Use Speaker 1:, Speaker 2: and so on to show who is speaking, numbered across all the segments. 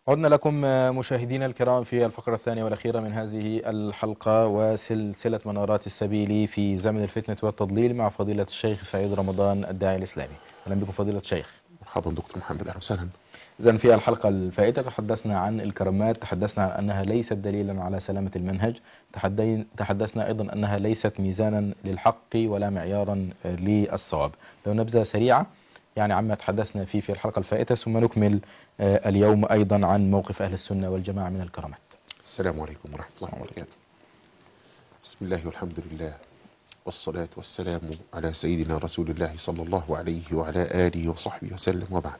Speaker 1: عدنا لكم مشاهدينا الكرام في الفقرة الثانية والأخيرة من هذه الحلقة وسلسلة منارات السبيل في زمن الفتنة والتضليل مع فضيلة الشيخ سعيد رمضان الداعي الإسلامي أهلا بكم فضيلة الشيخ
Speaker 2: مرحبا دكتور محمد أهلا وسهلا
Speaker 1: إذا في الحلقة الفائتة تحدثنا عن الكرامات تحدثنا عن أنها ليست دليلا على سلامة المنهج تحدي- تحدثنا أيضا أنها ليست ميزانا للحق ولا معيارا للصواب لو نبذة سريعة يعني عما تحدثنا فيه في الحلقة الفائتة ثم نكمل آه، اليوم أيضا عن موقف أهل السنة والجماعة من الكرامات
Speaker 2: السلام عليكم ورحمة الله وبركاته بسم الله والحمد لله والصلاة والسلام على سيدنا رسول الله صلى الله عليه وعلى آله وصحبه وسلم وبعد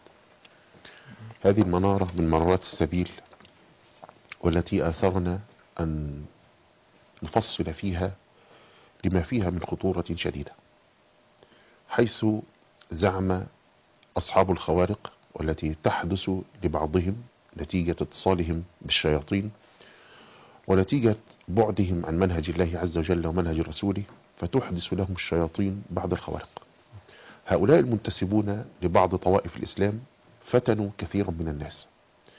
Speaker 2: هذه المنارة من منارات السبيل والتي آثرنا أن نفصل فيها لما فيها من خطورة شديدة حيث زعم أصحاب الخوارق والتي تحدث لبعضهم نتيجة اتصالهم بالشياطين ونتيجة بعدهم عن منهج الله عز وجل ومنهج رسوله فتحدث لهم الشياطين بعض الخوارق هؤلاء المنتسبون لبعض طوائف الإسلام فتنوا كثيرا من الناس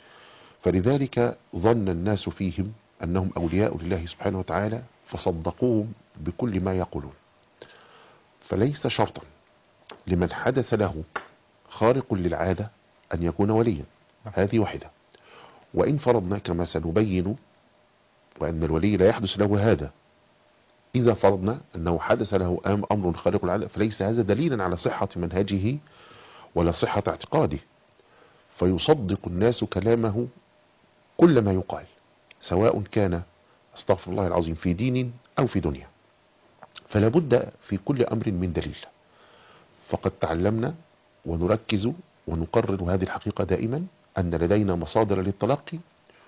Speaker 2: فلذلك ظن الناس فيهم أنهم أولياء لله سبحانه وتعالى فصدقوهم بكل ما يقولون فليس شرطا لمن حدث له خارق للعادة أن يكون وليا هذه واحدة وإن فرضنا كما سنبين وأن الولي لا يحدث له هذا إذا فرضنا أنه حدث له أم أمر خارق العادة فليس هذا دليلا على صحة منهجه ولا صحة اعتقاده فيصدق الناس كلامه كل ما يقال سواء كان استغفر الله العظيم في دين أو في دنيا فلا بد في كل أمر من دليل فقد تعلمنا ونركز ونقرر هذه الحقيقة دائما أن لدينا مصادر للتلقي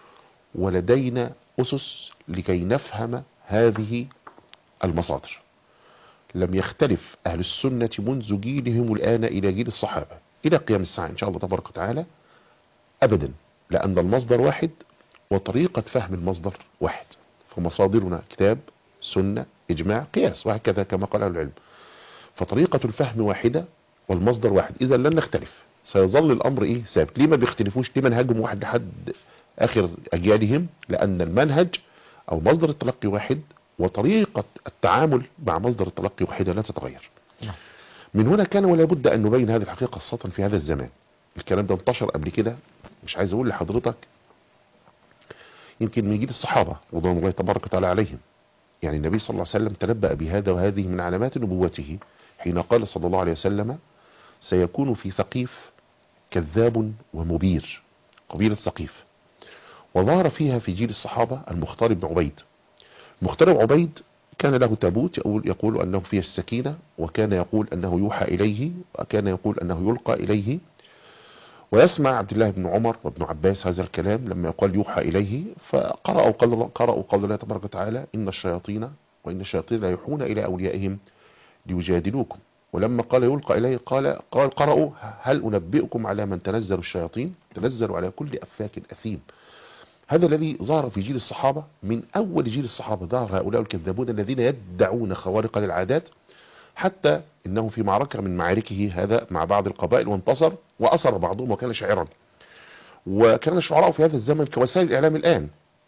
Speaker 2: ولدينا أسس لكي نفهم هذه المصادر لم يختلف أهل السنة منذ جيلهم الآن إلى جيل الصحابة إلى قيام الساعة إن شاء الله تبارك وتعالى أبدا لأن المصدر واحد وطريقة فهم المصدر واحد فمصادرنا كتاب سنة إجماع قياس وهكذا كما قال أهل العلم فطريقة الفهم واحدة والمصدر واحد إذا لن نختلف سيظل الأمر إيه ثابت ليه ما بيختلفوش ليه منهجهم واحد لحد آخر أجيالهم لأن المنهج أو مصدر التلقي واحد وطريقة التعامل مع مصدر التلقي واحدة لا تتغير
Speaker 1: نعم.
Speaker 2: من هنا كان ولا بد أن نبين هذه الحقيقة خاصة في هذا الزمان الكلام ده انتشر قبل كده مش عايز أقول لحضرتك يمكن من جيل الصحابة رضوان الله تبارك وتعالى عليهم يعني النبي صلى الله عليه وسلم تنبأ بهذا وهذه من علامات نبوته حين قال صلى الله عليه وسلم سيكون في ثقيف كذاب ومبير قبيلة ثقيف وظهر فيها في جيل الصحابة المختار بن عبيد المختار بن عبيد كان له تابوت يقول, يقول أنه فيه السكينة وكان يقول أنه يوحى إليه وكان يقول أنه يلقى إليه ويسمع عبد الله بن عمر وابن عباس هذا الكلام لما يقال يوحى إليه فقرأوا قول, قرأوا قول الله تبارك وتعالى إن الشياطين وإن الشياطين لا يوحون إلى أوليائهم ليجادلوكم ولما قال يلقى إليه قال قال قرأوا هل أنبئكم على من تنزل الشياطين تنزل على كل أفاك أثيم هذا الذي ظهر في جيل الصحابة من أول جيل الصحابة ظهر هؤلاء الكذابون الذين يدعون خوارق للعادات حتى إنه في معركة من معاركه هذا مع بعض القبائل وانتصر وأسر بعضهم وكان شاعرا وكان الشعراء في هذا الزمن كوسائل الإعلام الآن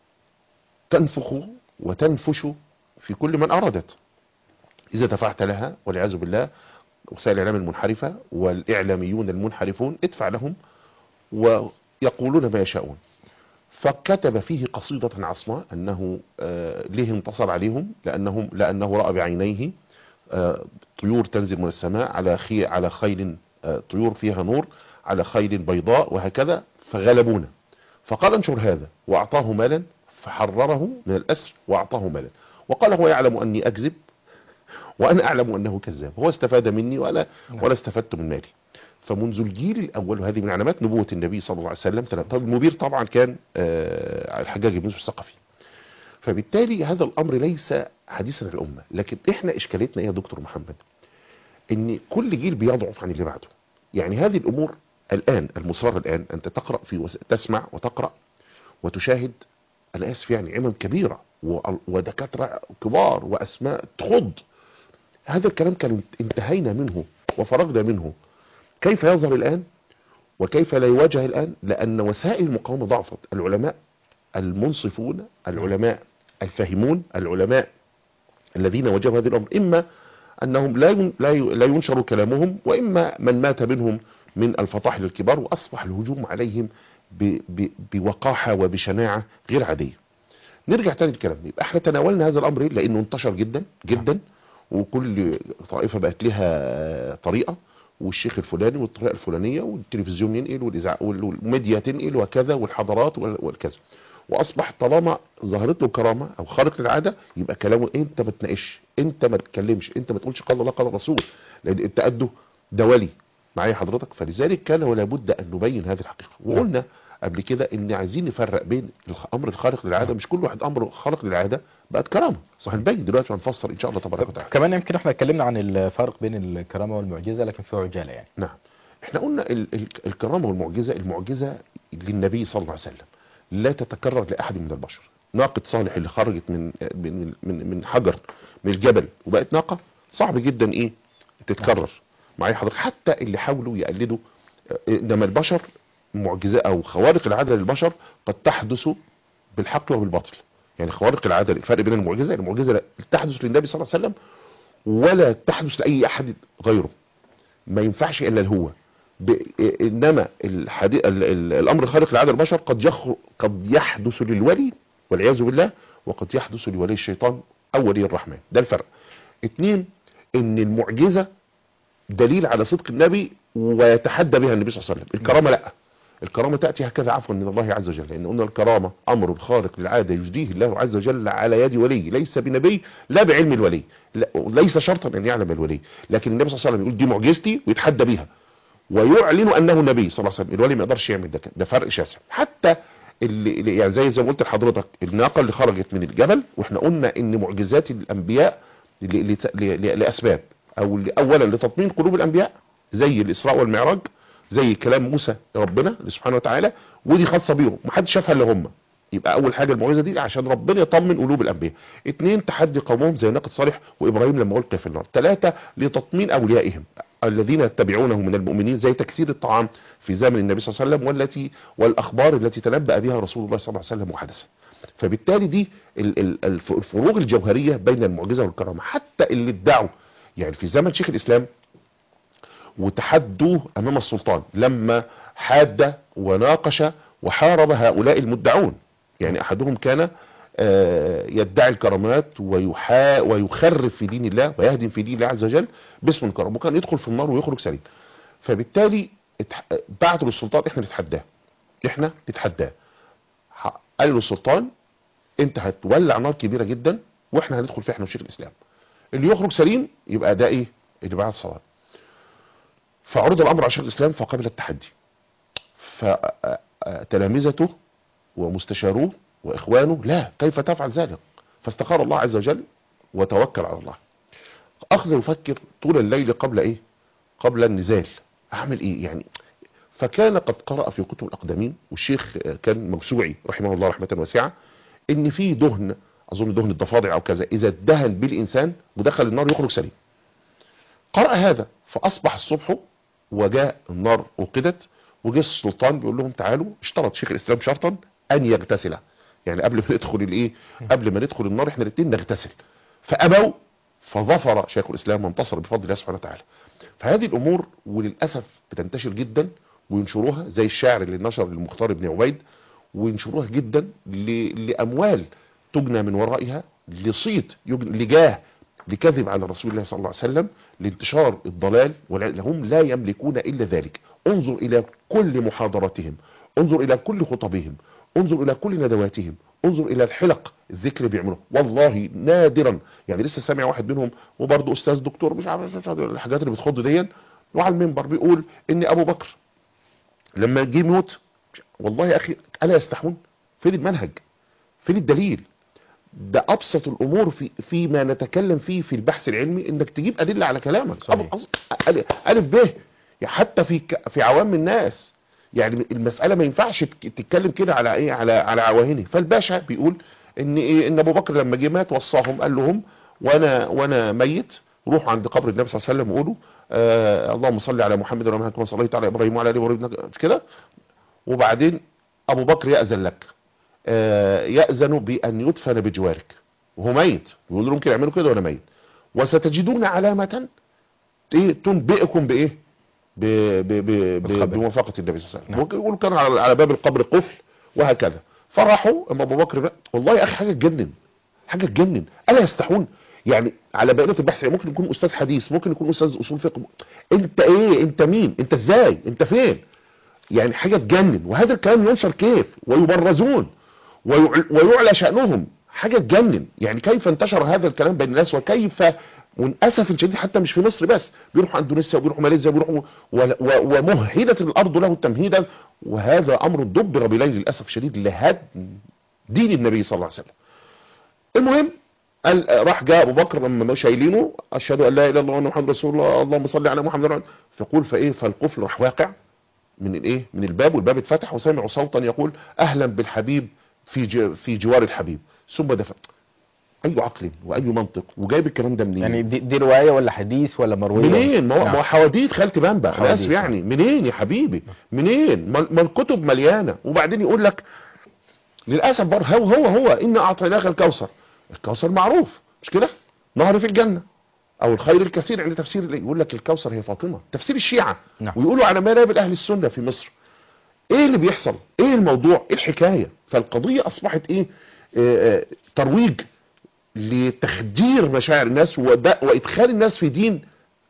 Speaker 2: تنفخ وتنفش في كل من أرادت إذا دفعت لها والعياذ بالله وسائل الإعلام المنحرفة والإعلاميون المنحرفون ادفع لهم ويقولون ما يشاءون فكتب فيه قصيدة عصماء أنه آه ليه انتصر عليهم لأنهم لأنه رأى بعينيه آه طيور تنزل من السماء على خي على خيل آه طيور فيها نور على خيل بيضاء وهكذا فغلبونا فقال انشر هذا وأعطاه مالا فحرره من الأسر وأعطاه مالا وقال هو يعلم أني أكذب وأنا أعلم أنه كذاب هو استفاد مني وأنا ولا استفدت من مالي فمنذ الجيل الأول وهذه من علامات نبوة النبي صلى الله عليه وسلم طب المبير طبعا كان آه الحجاج بن يوسف الثقفي فبالتالي هذا الأمر ليس حديثا للأمة لكن إحنا إشكالتنا إيه يا دكتور محمد إن كل جيل بيضعف عن اللي بعده يعني هذه الأمور الآن المصرر الآن أنت تقرأ في وس... تسمع وتقرأ وتشاهد أنا آسف يعني عمم كبيرة و... ودكاترة كبار وأسماء تخض هذا الكلام كان انتهينا منه وفرغنا منه كيف يظهر الآن وكيف لا يواجه الآن لأن وسائل المقاومة ضعفت العلماء المنصفون العلماء الفاهمون العلماء الذين واجهوا هذا الأمر إما أنهم لا ين- لا ي- لا ينشر كلامهم وإما من مات منهم من الفطاحل الكبار وأصبح الهجوم عليهم ب- ب- بوقاحة وبشناعة غير عادية نرجع تاني الكلام يبقى احنا تناولنا هذا الامر ليه؟ لانه انتشر جدا جدا وكل طائفه بقت لها طريقه والشيخ الفلاني والطريقه الفلانيه والتلفزيون ينقل والاذاعه وال- والميديا تنقل وكذا والحضارات وال- والكذا واصبح طالما ظهرت له كرامه او خارق للعاده يبقى كلامه انت ما تناقش انت ما تتكلمش انت ما تقولش قال الله قال الرسول لان التأده ده ولي معايا حضرتك فلذلك كان ولا بد ان نبين هذه الحقيقه وقلنا قبل كده ان عايزين نفرق بين الامر الخارق للعاده مش كل واحد امر خارق للعاده بقت كرامه وهنبين دلوقتي وهنفسر ان شاء الله تبارك وتعالى
Speaker 1: كمان يمكن احنا اتكلمنا عن الفرق بين الكرامة والمعجزة لكن في عجالة يعني
Speaker 2: نعم احنا قلنا ال ال الكرامه والمعجزه المعجزه للنبي صلى الله عليه وسلم لا تتكرر لاحد من البشر ناقه صالح اللي خرجت من من من, من حجر من الجبل وبقت ناقه صعب جدا ايه تتكرر معايا حضرتك حتى اللي حاولوا يقلدوا اه، انما البشر معجزه او خوارق العاده للبشر قد تحدث بالحق وبالباطل يعني خوارق العاده الفرق بين المعجزه المعجزه لا تحدث للنبي صلى الله عليه وسلم ولا تحدث لاي احد غيره ما ينفعش الا هو ب... انما الحدي... ال... ال... الامر الخارق لعاده البشر قد يخ... قد يحدث للولي والعياذ بالله وقد يحدث لولي الشيطان او ولي الرحمن ده الفرق اتنين ان المعجزه دليل على صدق النبي ويتحدى بها النبي صلى الله عليه وسلم الكرامه لا الكرامه تاتي هكذا عفوا من الله عز وجل لان قلنا الكرامه امر خارق للعاده يجديه الله عز وجل على يد ولي ليس بنبي لا بعلم الولي لا ليس شرطا ان يعلم الولي لكن النبي صلى الله عليه وسلم يقول دي معجزتي ويتحدى بيها ويعلن انه نبي صلى الله عليه وسلم الولي ما يقدرش يعمل ده ده فرق شاسع حتى اللي اللي- يعني زي زي ما قلت لحضرتك الناقه اللي خرجت من الجبل واحنا قلنا ان معجزات الانبياء ل- لت- ل- ل- لاسباب او ل- اولا لتطمين قلوب الانبياء زي الاسراء والمعراج زي كلام موسى لربنا سبحانه وتعالى ودي خاصه بيهم محدش شافها الا هم يبقى اول حاجه المعجزه دي عشان ربنا يطمن قلوب الانبياء اتنين تحدي قومهم زي ناقه صالح وابراهيم لما القي في النار ثلاثه لتطمين اوليائهم الذين يتبعونه من المؤمنين زي تكسير الطعام في زمن النبي صلى الله عليه وسلم والتي والاخبار التي تنبأ بها رسول الله صلى الله عليه وسلم وحدثا فبالتالي دي ال- ال- الف- الفروق الجوهريه بين المعجزه والكرامه حتى اللي ادعوا يعني في زمن شيخ الاسلام وتحدوه امام السلطان لما حاد وناقش وحارب هؤلاء المدعون يعني احدهم كان آه، يدعي الكرامات ويحا ويخرب في دين الله ويهدم في دين الله عز وجل باسم الكرم وكان يدخل في النار ويخرج سليم فبالتالي اتح- بعتوا للسلطان احنا نتحداه احنا نتحداه ح- قال له السلطان انت هتولع نار كبيره جدا واحنا هندخل فيها احنا وشيخ الاسلام اللي يخرج سليم يبقى ده ايه اللي بعد الصواب فعرض الامر على شيخ الاسلام فقبل التحدي فتلامذته ومستشاروه واخوانه لا كيف تفعل ذلك فاستخار الله عز وجل وتوكل على الله اخذ يفكر طول الليل قبل ايه قبل النزال اعمل ايه يعني فكان قد قرأ في كتب الاقدمين والشيخ كان موسوعي رحمه الله رحمة واسعة ان في دهن اظن دهن الضفادع او كذا اذا ادهن بالانسان ودخل النار يخرج سليم قرأ هذا فاصبح الصبح وجاء النار اوقدت وجه السلطان بيقول لهم تعالوا اشترط شيخ الاسلام شرطا ان يغتسل يعني قبل ما ندخل الايه قبل ما ندخل النار احنا الاثنين نغتسل فابوا فظفر شيخ الاسلام وانتصر بفضل الله سبحانه وتعالى فهذه الامور وللاسف بتنتشر جدا وينشروها زي الشاعر اللي نشر للمختار بن عبيد وينشروها جدا ل- لاموال تجنى من ورائها لصيت يجن- لجاه لكذب على رسول الله صلى الله عليه وسلم لانتشار الضلال هم لا يملكون الا ذلك انظر الى كل محاضراتهم انظر الى كل خطبهم انظر الى كل ندواتهم انظر الى الحلق الذكر اللي بيعملوه والله نادرا يعني لسه سامع واحد منهم وبرضه استاذ دكتور مش عارف مش عارف الحاجات اللي بتخض دي وعلى المنبر بيقول ان ابو بكر لما جه يموت والله يا اخي الا يستحون فين المنهج فين الدليل ده ابسط الامور في فيما نتكلم فيه في البحث العلمي انك تجيب ادله على كلامك
Speaker 1: صحيح.
Speaker 2: أب- أص- أل- الف ب يعني حتى في ك- في عوام الناس يعني المساله ما ينفعش تك- تتكلم كده على ايه على على عواهنه فالباشا بيقول ان ايه ان ابو بكر لما جه مات وصاهم قال لهم وانا وانا ميت روحوا عند قبر النبي صلى الله عليه وسلم وقولوا آه اللهم صل على محمد وعلى محمد كما صليت على ابراهيم وعلى ال ابراهيم إنك- كده وبعدين ابو بكر ياذن لك آه ياذن بان يدفن بجوارك وهو ميت يقول لهم كده اعملوا كده وانا ميت وستجدون علامه ايه تنبئكم بايه ب... ب... ب... ب...
Speaker 1: بالخبر.
Speaker 2: بموافقه النبي صلى الله عليه
Speaker 1: نعم.
Speaker 2: وسلم يقولوا كان على... على باب القبر قفل وهكذا فراحوا اما ابو بكر بقى والله يا اخي حاجه تجنن حاجه تجنن الا يستحون يعني على بقيه البحث يعني ممكن يكون استاذ حديث ممكن يكون استاذ اصول فقه انت ايه انت مين انت ازاي انت فين يعني حاجه تجنن وهذا الكلام ينشر كيف ويبرزون ويع- ويعلى شأنهم حاجة تجنن يعني كيف انتشر هذا الكلام بين الناس وكيف وللاسف الشديد حتى مش في مصر بس بيروحوا اندونيسيا وبيروحوا ماليزيا وبيروحوا و- و- ومهدت الارض له تمهيدا وهذا امر دبر بليل للاسف الشديد لهدم دين النبي صلى الله عليه وسلم المهم قال راح جاء ابو بكر لما شايلينه اشهد ان لا اله الا الله وان محمد رسول الله اللهم صل على محمد وعلى- فيقول فايه فالقفل راح واقع من الايه من الباب والباب اتفتح وسمعوا صوتا يقول اهلا بالحبيب في ج- في جوار الحبيب ثم دفع اي عقل واي منطق وجايب الكلام ده منين
Speaker 1: يعني دي, دي رواية ولا حديث ولا مروية
Speaker 2: منين ما هو
Speaker 1: نعم.
Speaker 2: ما هو حواديت خالتي بامبا انا
Speaker 1: حواديت،
Speaker 2: اسف يعني منين يا حبيبي منين ما ما الكتب مليانه وبعدين يقول لك للاسف برضه هو هو هو ان اعطيناك الكوثر الكوثر معروف مش كده نهر في الجنه او الخير الكثير عند تفسير اللي يقول لك الكوثر هي فاطمه تفسير الشيعه
Speaker 1: نعم.
Speaker 2: ويقولوا على منابر اهل السنه في مصر ايه اللي بيحصل ايه الموضوع ايه الحكايه فالقضيه اصبحت ايه آه، آه، ترويج لتخدير مشاعر الناس وده- وادخال الناس في دين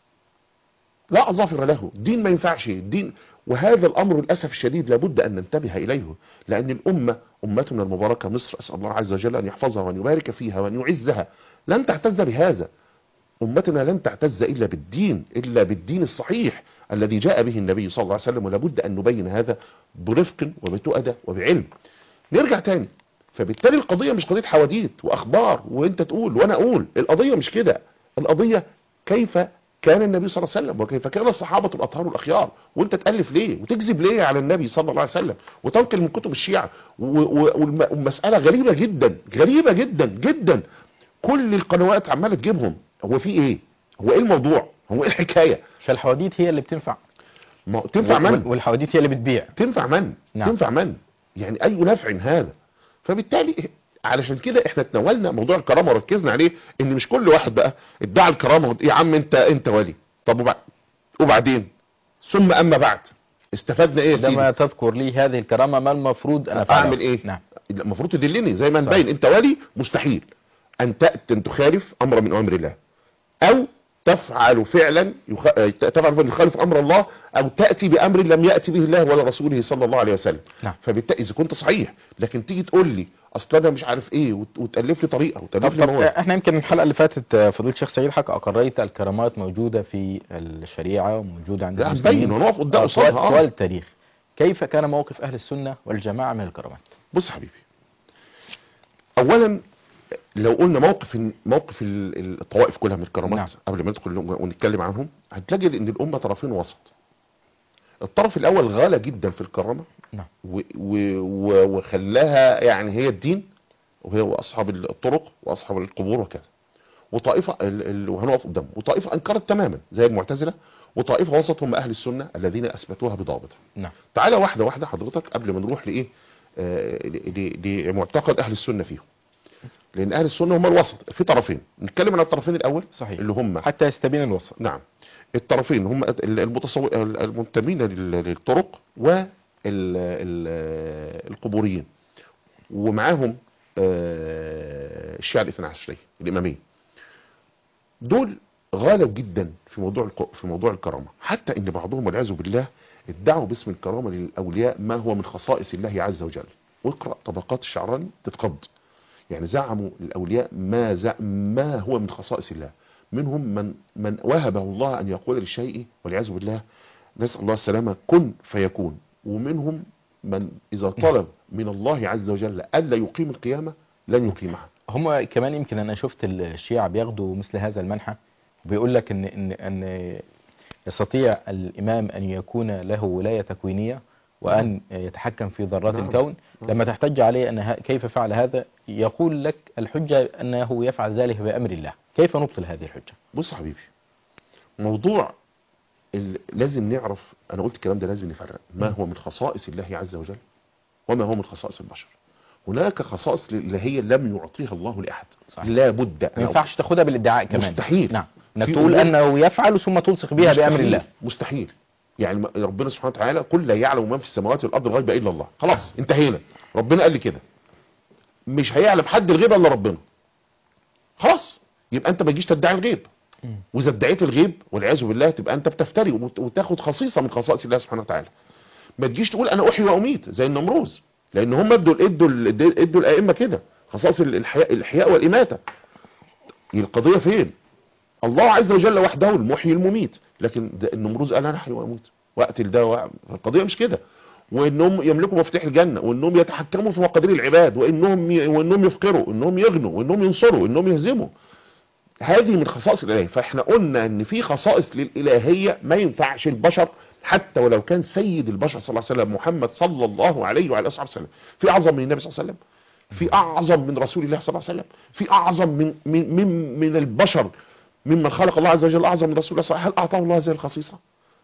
Speaker 2: لا اظافر له دين ما ينفعش دين وهذا الامر للاسف الشديد لابد ان ننتبه اليه لان الامه امتنا المباركه مصر اسال الله عز وجل ان يحفظها وان يبارك فيها وان يعزها لن تعتز بهذا امتنا لن تعتز الا بالدين الا بالدين الصحيح الذي جاء به النبي صلى الله عليه وسلم ولابد ان نبين هذا برفق وبتؤدة وبعلم نرجع تاني فبالتالي القضية مش قضية حواديت واخبار وانت تقول وانا اقول القضية مش كده القضية كيف كان النبي صلى الله عليه وسلم وكيف كان الصحابة الاطهار والاخيار وانت تألف ليه وتكذب ليه على النبي صلى الله عليه وسلم وتنقل من كتب الشيعة و- و- والم- والمسألة غريبة جدا غريبة جدا جدا كل القنوات عمالة تجيبهم هو في ايه هو ايه الموضوع هو ايه الحكاية
Speaker 1: فالحواديت هي اللي بتنفع
Speaker 2: ما هو تنفع
Speaker 1: وال-
Speaker 2: من
Speaker 1: والحواديت هي اللي بتبيع
Speaker 2: تنفع من
Speaker 1: نعم.
Speaker 2: تنفع من يعني اي نفع هذا فبالتالي علشان كده احنا تناولنا موضوع الكرامه وركزنا عليه ان مش كل واحد بقى ادعى الكرامه يا عم انت انت ولي طب وبعد وبعدين ثم اما بعد استفدنا ايه يا
Speaker 1: عندما
Speaker 2: سيدي
Speaker 1: تذكر لي هذه الكرامة ما المفروض أن أفعله
Speaker 2: اعمل ايه
Speaker 1: نعم
Speaker 2: المفروض تدلني زي ما
Speaker 1: صح.
Speaker 2: نبين انت ولي مستحيل ان تاتي ان تخالف امر من اوامر الله او تفعل فعلا يخ... تفعل فعلا يخالف امر الله او تاتي بامر لم ياتي به الله ولا رسوله صلى الله عليه وسلم
Speaker 1: نعم.
Speaker 2: فبالتالي اذا كنت صحيح لكن تيجي تقول لي اصل انا مش عارف ايه وت... وتالف لي طريقه وتالف
Speaker 1: طب,
Speaker 2: لي
Speaker 1: طب
Speaker 2: مواد
Speaker 1: احنا يمكن الحلقة اللي فاتت آه، فضيلة الشيخ سعيد حق أقريت الكرامات موجودة في الشريعة وموجودة عند
Speaker 2: لا
Speaker 1: المسلمين
Speaker 2: هنبين ونقف قدام
Speaker 1: آه، طوال
Speaker 2: قصادها
Speaker 1: طوال
Speaker 2: اه
Speaker 1: التاريخ كيف كان موقف أهل السنة والجماعة من الكرامات
Speaker 2: بص يا حبيبي اولا لو قلنا موقف موقف ال- ال- الطوائف كلها من الكرامات
Speaker 1: نعم.
Speaker 2: قبل ما ندخل ونتكلم عنهم هتلاقي ان الامه طرفين وسط الطرف الاول غالى جدا في الكرامه
Speaker 1: نعم
Speaker 2: و و و وخلاها يعني هي الدين وهي اصحاب الطرق واصحاب القبور وكذا وطائفه ال- ال- وهنقف قدامهم وطائفه انكرت تماما زي المعتزله وطائفه وسط هم اهل السنه الذين اثبتوها بضابطها
Speaker 1: نعم
Speaker 2: تعالى واحده واحده حضرتك قبل ما نروح لايه آه، ل- ل- لمعتقد اهل السنه فيهم لان اهل السنه هم الوسط في طرفين نتكلم عن الطرفين الاول
Speaker 1: صحيح
Speaker 2: اللي هم
Speaker 1: حتى يستبين الوسط
Speaker 2: نعم الطرفين هم المتصو... المنتمين لل- للطرق والقبوريين ومعاهم آه، الشيعة الاثنى عشرية الإمامية دول غالوا جدا في موضوع الق- في موضوع الكرامة حتى ان بعضهم والعياذ بالله ادعوا باسم الكرامة للأولياء ما هو من خصائص الله عز وجل واقرأ طبقات الشعراني تتخض يعني زعموا الأولياء ما زع ما هو من خصائص الله منهم من من وهبه الله أن يقول للشيء والعياذ بالله نسأل الله السلامة كن فيكون ومنهم من إذا طلب من الله عز وجل ألا يقيم القيامة لن يقيمها
Speaker 1: هم كمان يمكن انا شفت الشيعة بياخدوا مثل هذا المنحى بيقول لك ان ان ان يستطيع الامام ان يكون له ولاية تكوينية وان يتحكم في ذرات
Speaker 2: نعم.
Speaker 1: الكون
Speaker 2: نعم.
Speaker 1: لما تحتج عليه ان ه- كيف فعل هذا يقول لك الحجة انه يفعل ذلك بامر الله كيف نبطل هذه الحجة
Speaker 2: بص يا حبيبي موضوع ال... لازم نعرف انا قلت الكلام ده لازم نفرق ما هو من خصائص الله عز وجل وما هو من خصائص البشر هناك خصائص الالهيه لم يعطيها الله لاحد
Speaker 1: صحيح.
Speaker 2: لا بد
Speaker 1: ما ينفعش تاخدها بالادعاء كمان
Speaker 2: مستحيل.
Speaker 1: نعم انك
Speaker 2: في
Speaker 1: تقول
Speaker 2: أمور-
Speaker 1: انه يفعل ثم تلصق بها بامر
Speaker 2: مستحيل.
Speaker 1: الله
Speaker 2: مستحيل يعني ما- ربنا سبحانه وتعالى قل لا يعلم من في السماوات والارض الغيب الا الله خلاص انتهينا ربنا قال لي كده مش هيعلم حد الغيب الا ربنا خلاص يبقى انت ما تجيش تدعي الغيب
Speaker 1: مم.
Speaker 2: واذا ادعيت الغيب والعياذ بالله تبقى انت بتفتري وت- وتاخد خصيصه من خصائص الله سبحانه وتعالى ما تجيش تقول انا احيي واميت زي النمروز لان هم ادوا ادوا ادوا الائمه كده خصائص الاحياء الاحياء والاماته القضيه فين الله عز وجل وحده المحيي المميت لكن ده النمروز قال انا احيي واموت واقتل ده وأعمل. القضيه مش كده وانهم يملكوا مفاتيح الجنه وانهم يتحكموا في مقادير العباد وانهم ي... وانهم يفقروا وانهم يغنوا وانهم ينصروا وانهم يهزموا هذه من خصائص الالهيه فاحنا قلنا ان في خصائص للالهيه ما ينفعش البشر حتى ولو كان سيد البشر صلى الله عليه وسلم محمد صلى الله عليه وعلى اله وسلم في اعظم من النبي صلى الله عليه وسلم في اعظم من رسول الله صلى الله عليه وسلم في اعظم من من من, من البشر ممن خلق الله عز وجل اعظم من رسول الله صلى الله عليه وسلم هل اعطاه الله هذه الخصيصه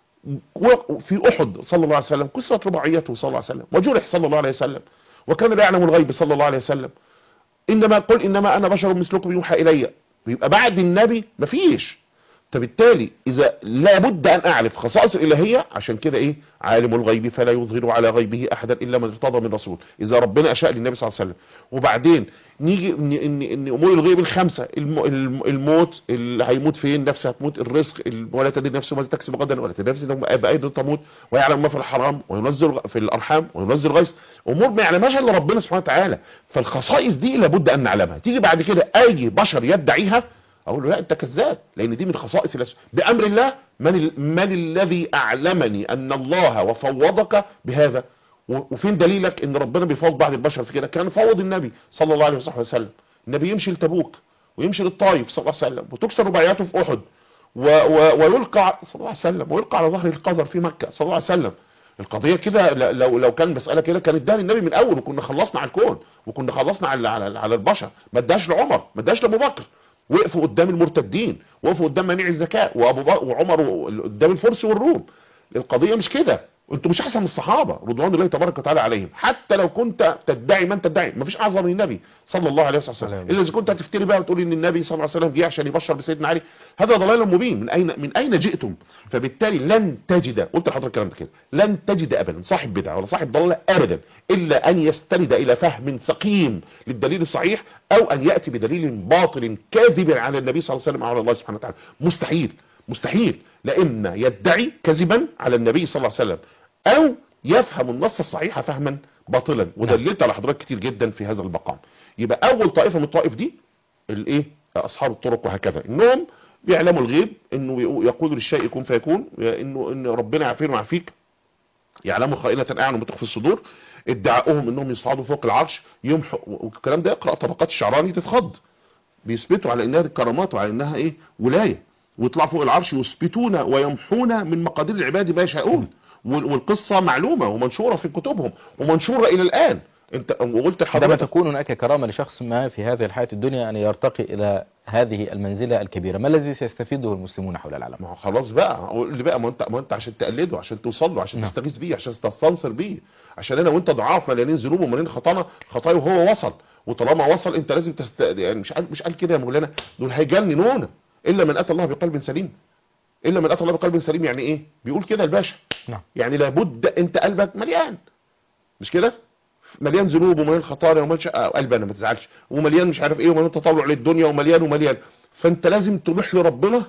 Speaker 2: وفي احد صلى الله عليه وسلم كسرت رباعيته صلى الله عليه وسلم وجرح صلى الله عليه وسلم وكان لا يعلم الغيب صلى الله عليه وسلم انما قل انما انا بشر مثلكم يوحى الي يبقى بعد النبي مفيش فبالتالي اذا لابد ان اعرف خصائص الالهيه عشان كده ايه عالم الغيب فلا يظهر على غيبه احدا الا من ارتضى من رسول اذا ربنا اشاء للنبي صلى الله عليه وسلم وبعدين نيجي ان ان, إن امور الغيب الخمسه الم الم الموت اللي هيموت فين نفسه هتموت الرزق ال- ولا تدري نفسه ماذا تكسب غدا ولا تدري نفسه بايد تموت ويعلم ما في الحرام وينزل غ- في الارحام وينزل غيث امور ما يعلمهاش الا ربنا سبحانه وتعالى فالخصائص دي لابد ان نعلمها تيجي بعد كده اي بشر يدعيها اقول له لا انت كذاب لان دي من خصائص الله بامر الله من ال... من الذي اعلمني ان الله وفوضك بهذا و- وفين دليلك ان ربنا بيفوض بعض البشر في كده كان فوض النبي صلى الله عليه وصحبه وسلم النبي يمشي لتبوك ويمشي للطائف صلى الله عليه وسلم وتكسر رباعياته في احد و... و... ويلقى صلى الله عليه وسلم ويلقى على ظهر القذر في مكه صلى الله عليه وسلم القضيه كده ل- لو لو كان مساله كده كان اداها للنبي من اول وكنا خلصنا على الكون وكنا خلصنا على على, على البشر ما اداش لعمر ما اداش لابو بكر وقفوا قدام المرتدين وقفوا قدام منيع الزكاه وابو بكر وعمر و- قدام الفرس والروم القضيه مش كده انتوا مش احسن من الصحابه رضوان الله تبارك وتعالى عليهم حتى لو كنت تدعي من تدعي مفيش اعظم من النبي صلى الله عليه وسلم
Speaker 1: عليه
Speaker 2: الا اذا كنت هتفتري بقى وتقول ان النبي صلى الله عليه وسلم جه عشان يبشر بسيدنا علي هذا ضلال مبين من اين من اين جئتم فبالتالي لن تجد قلت لحضرتك الكلام ده كده لن تجد ابدا صاحب بدعه ولا صاحب ضلاله ابدا الا ان يستند الى فهم سقيم للدليل الصحيح او ان ياتي بدليل باطل كاذب على النبي صلى الله عليه وسلم او على الله سبحانه وتعالى مستحيل مستحيل لان يدعي كذبا على النبي صلى الله عليه وسلم او يفهم النص الصحيح فهما باطلا ودللت على حضرتك كتير جدا في هذا المقام يبقى اول طائفه من الطائف دي الايه اصحاب الطرق وهكذا انهم بيعلموا الغيب انه يقول للشيء كن فيكون انه ان ربنا يعافينا ويعافيك يعلموا خائنة الاعين وما تخفي الصدور ادعائهم انهم يصعدوا فوق العرش يمحوا والكلام ده اقرا طبقات الشعراني تتخض بيثبتوا على انها كرامات وعلى انها ايه ولايه ويطلعوا فوق العرش يثبتون ويمحون من مقادير العباد ما يشاءون وال- والقصه معلومه ومنشوره في كتبهم ومنشوره الى الان انت وقلت
Speaker 1: عندما
Speaker 2: لحضرتك
Speaker 1: تكون هناك كرامة لشخص ما في هذه الحياة الدنيا أن يرتقي إلى هذه المنزلة الكبيرة ما الذي سيستفيده المسلمون حول العالم
Speaker 2: ما هو خلاص بقى قول لي بقى ما انت ما انت عشان تقلده عشان توصل له عشان
Speaker 1: نعم.
Speaker 2: تستغيث بيه عشان تستنصر بيه عشان انا وانت ضعاف مليانين ذنوب ومليانين خطايا خطايا وهو وصل وطالما وصل انت لازم تست... يعني مش قال مش قال كده يا مولانا دول هيجننونا الا من اتى الله بقلب سليم الا من اتى الله بقلب سليم يعني ايه بيقول كده الباشا
Speaker 1: نعم
Speaker 2: يعني لابد انت قلبك مليان مش كده مليان ذنوب ومليان خطايا ومليان شقة قلب انا ما تزعلش ومليان مش عارف ايه ومليان تطلع للدنيا ومليان ومليان فانت لازم تروح لربنا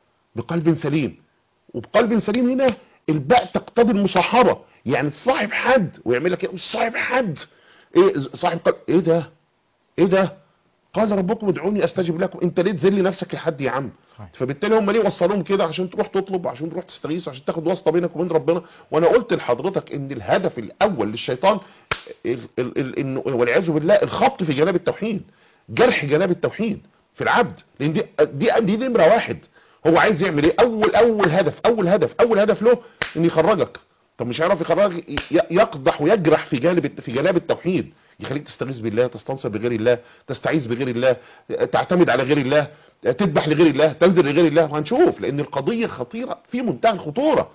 Speaker 2: بقلب سليم وبقلب سليم هنا الباء تقتضي المصاحبه يعني تصاحب حد ويعمل لك ايه مش صاحب حد ايه صاحب قلب ايه ده ايه ده قال ربكم ادعوني استجب لكم انت ليه تذل نفسك لحد يا عم
Speaker 1: صحيح.
Speaker 2: فبالتالي هم ليه وصلوهم كده عشان تروح تطلب وعشان تروح تستغيث وعشان تاخد واسطه بينك وبين ربنا وانا قلت لحضرتك ان الهدف الاول للشيطان ال- ال- ال- انه والعياذ بالله الخبط في جناب التوحيد جرح جناب التوحيد في العبد لان دي دي دي نمره واحد هو عايز يعمل ايه اول اول هدف اول هدف اول هدف له ان يخرجك طب مش هيعرف يخرجك ي- يقدح ويجرح في جانب في جناب التوحيد يخليك تستغيث بالله تستنصر بغير الله تستعيذ بغير الله تعتمد على غير الله تذبح لغير الله تنزل لغير الله وهنشوف لان القضيه خطيره في منتهى الخطوره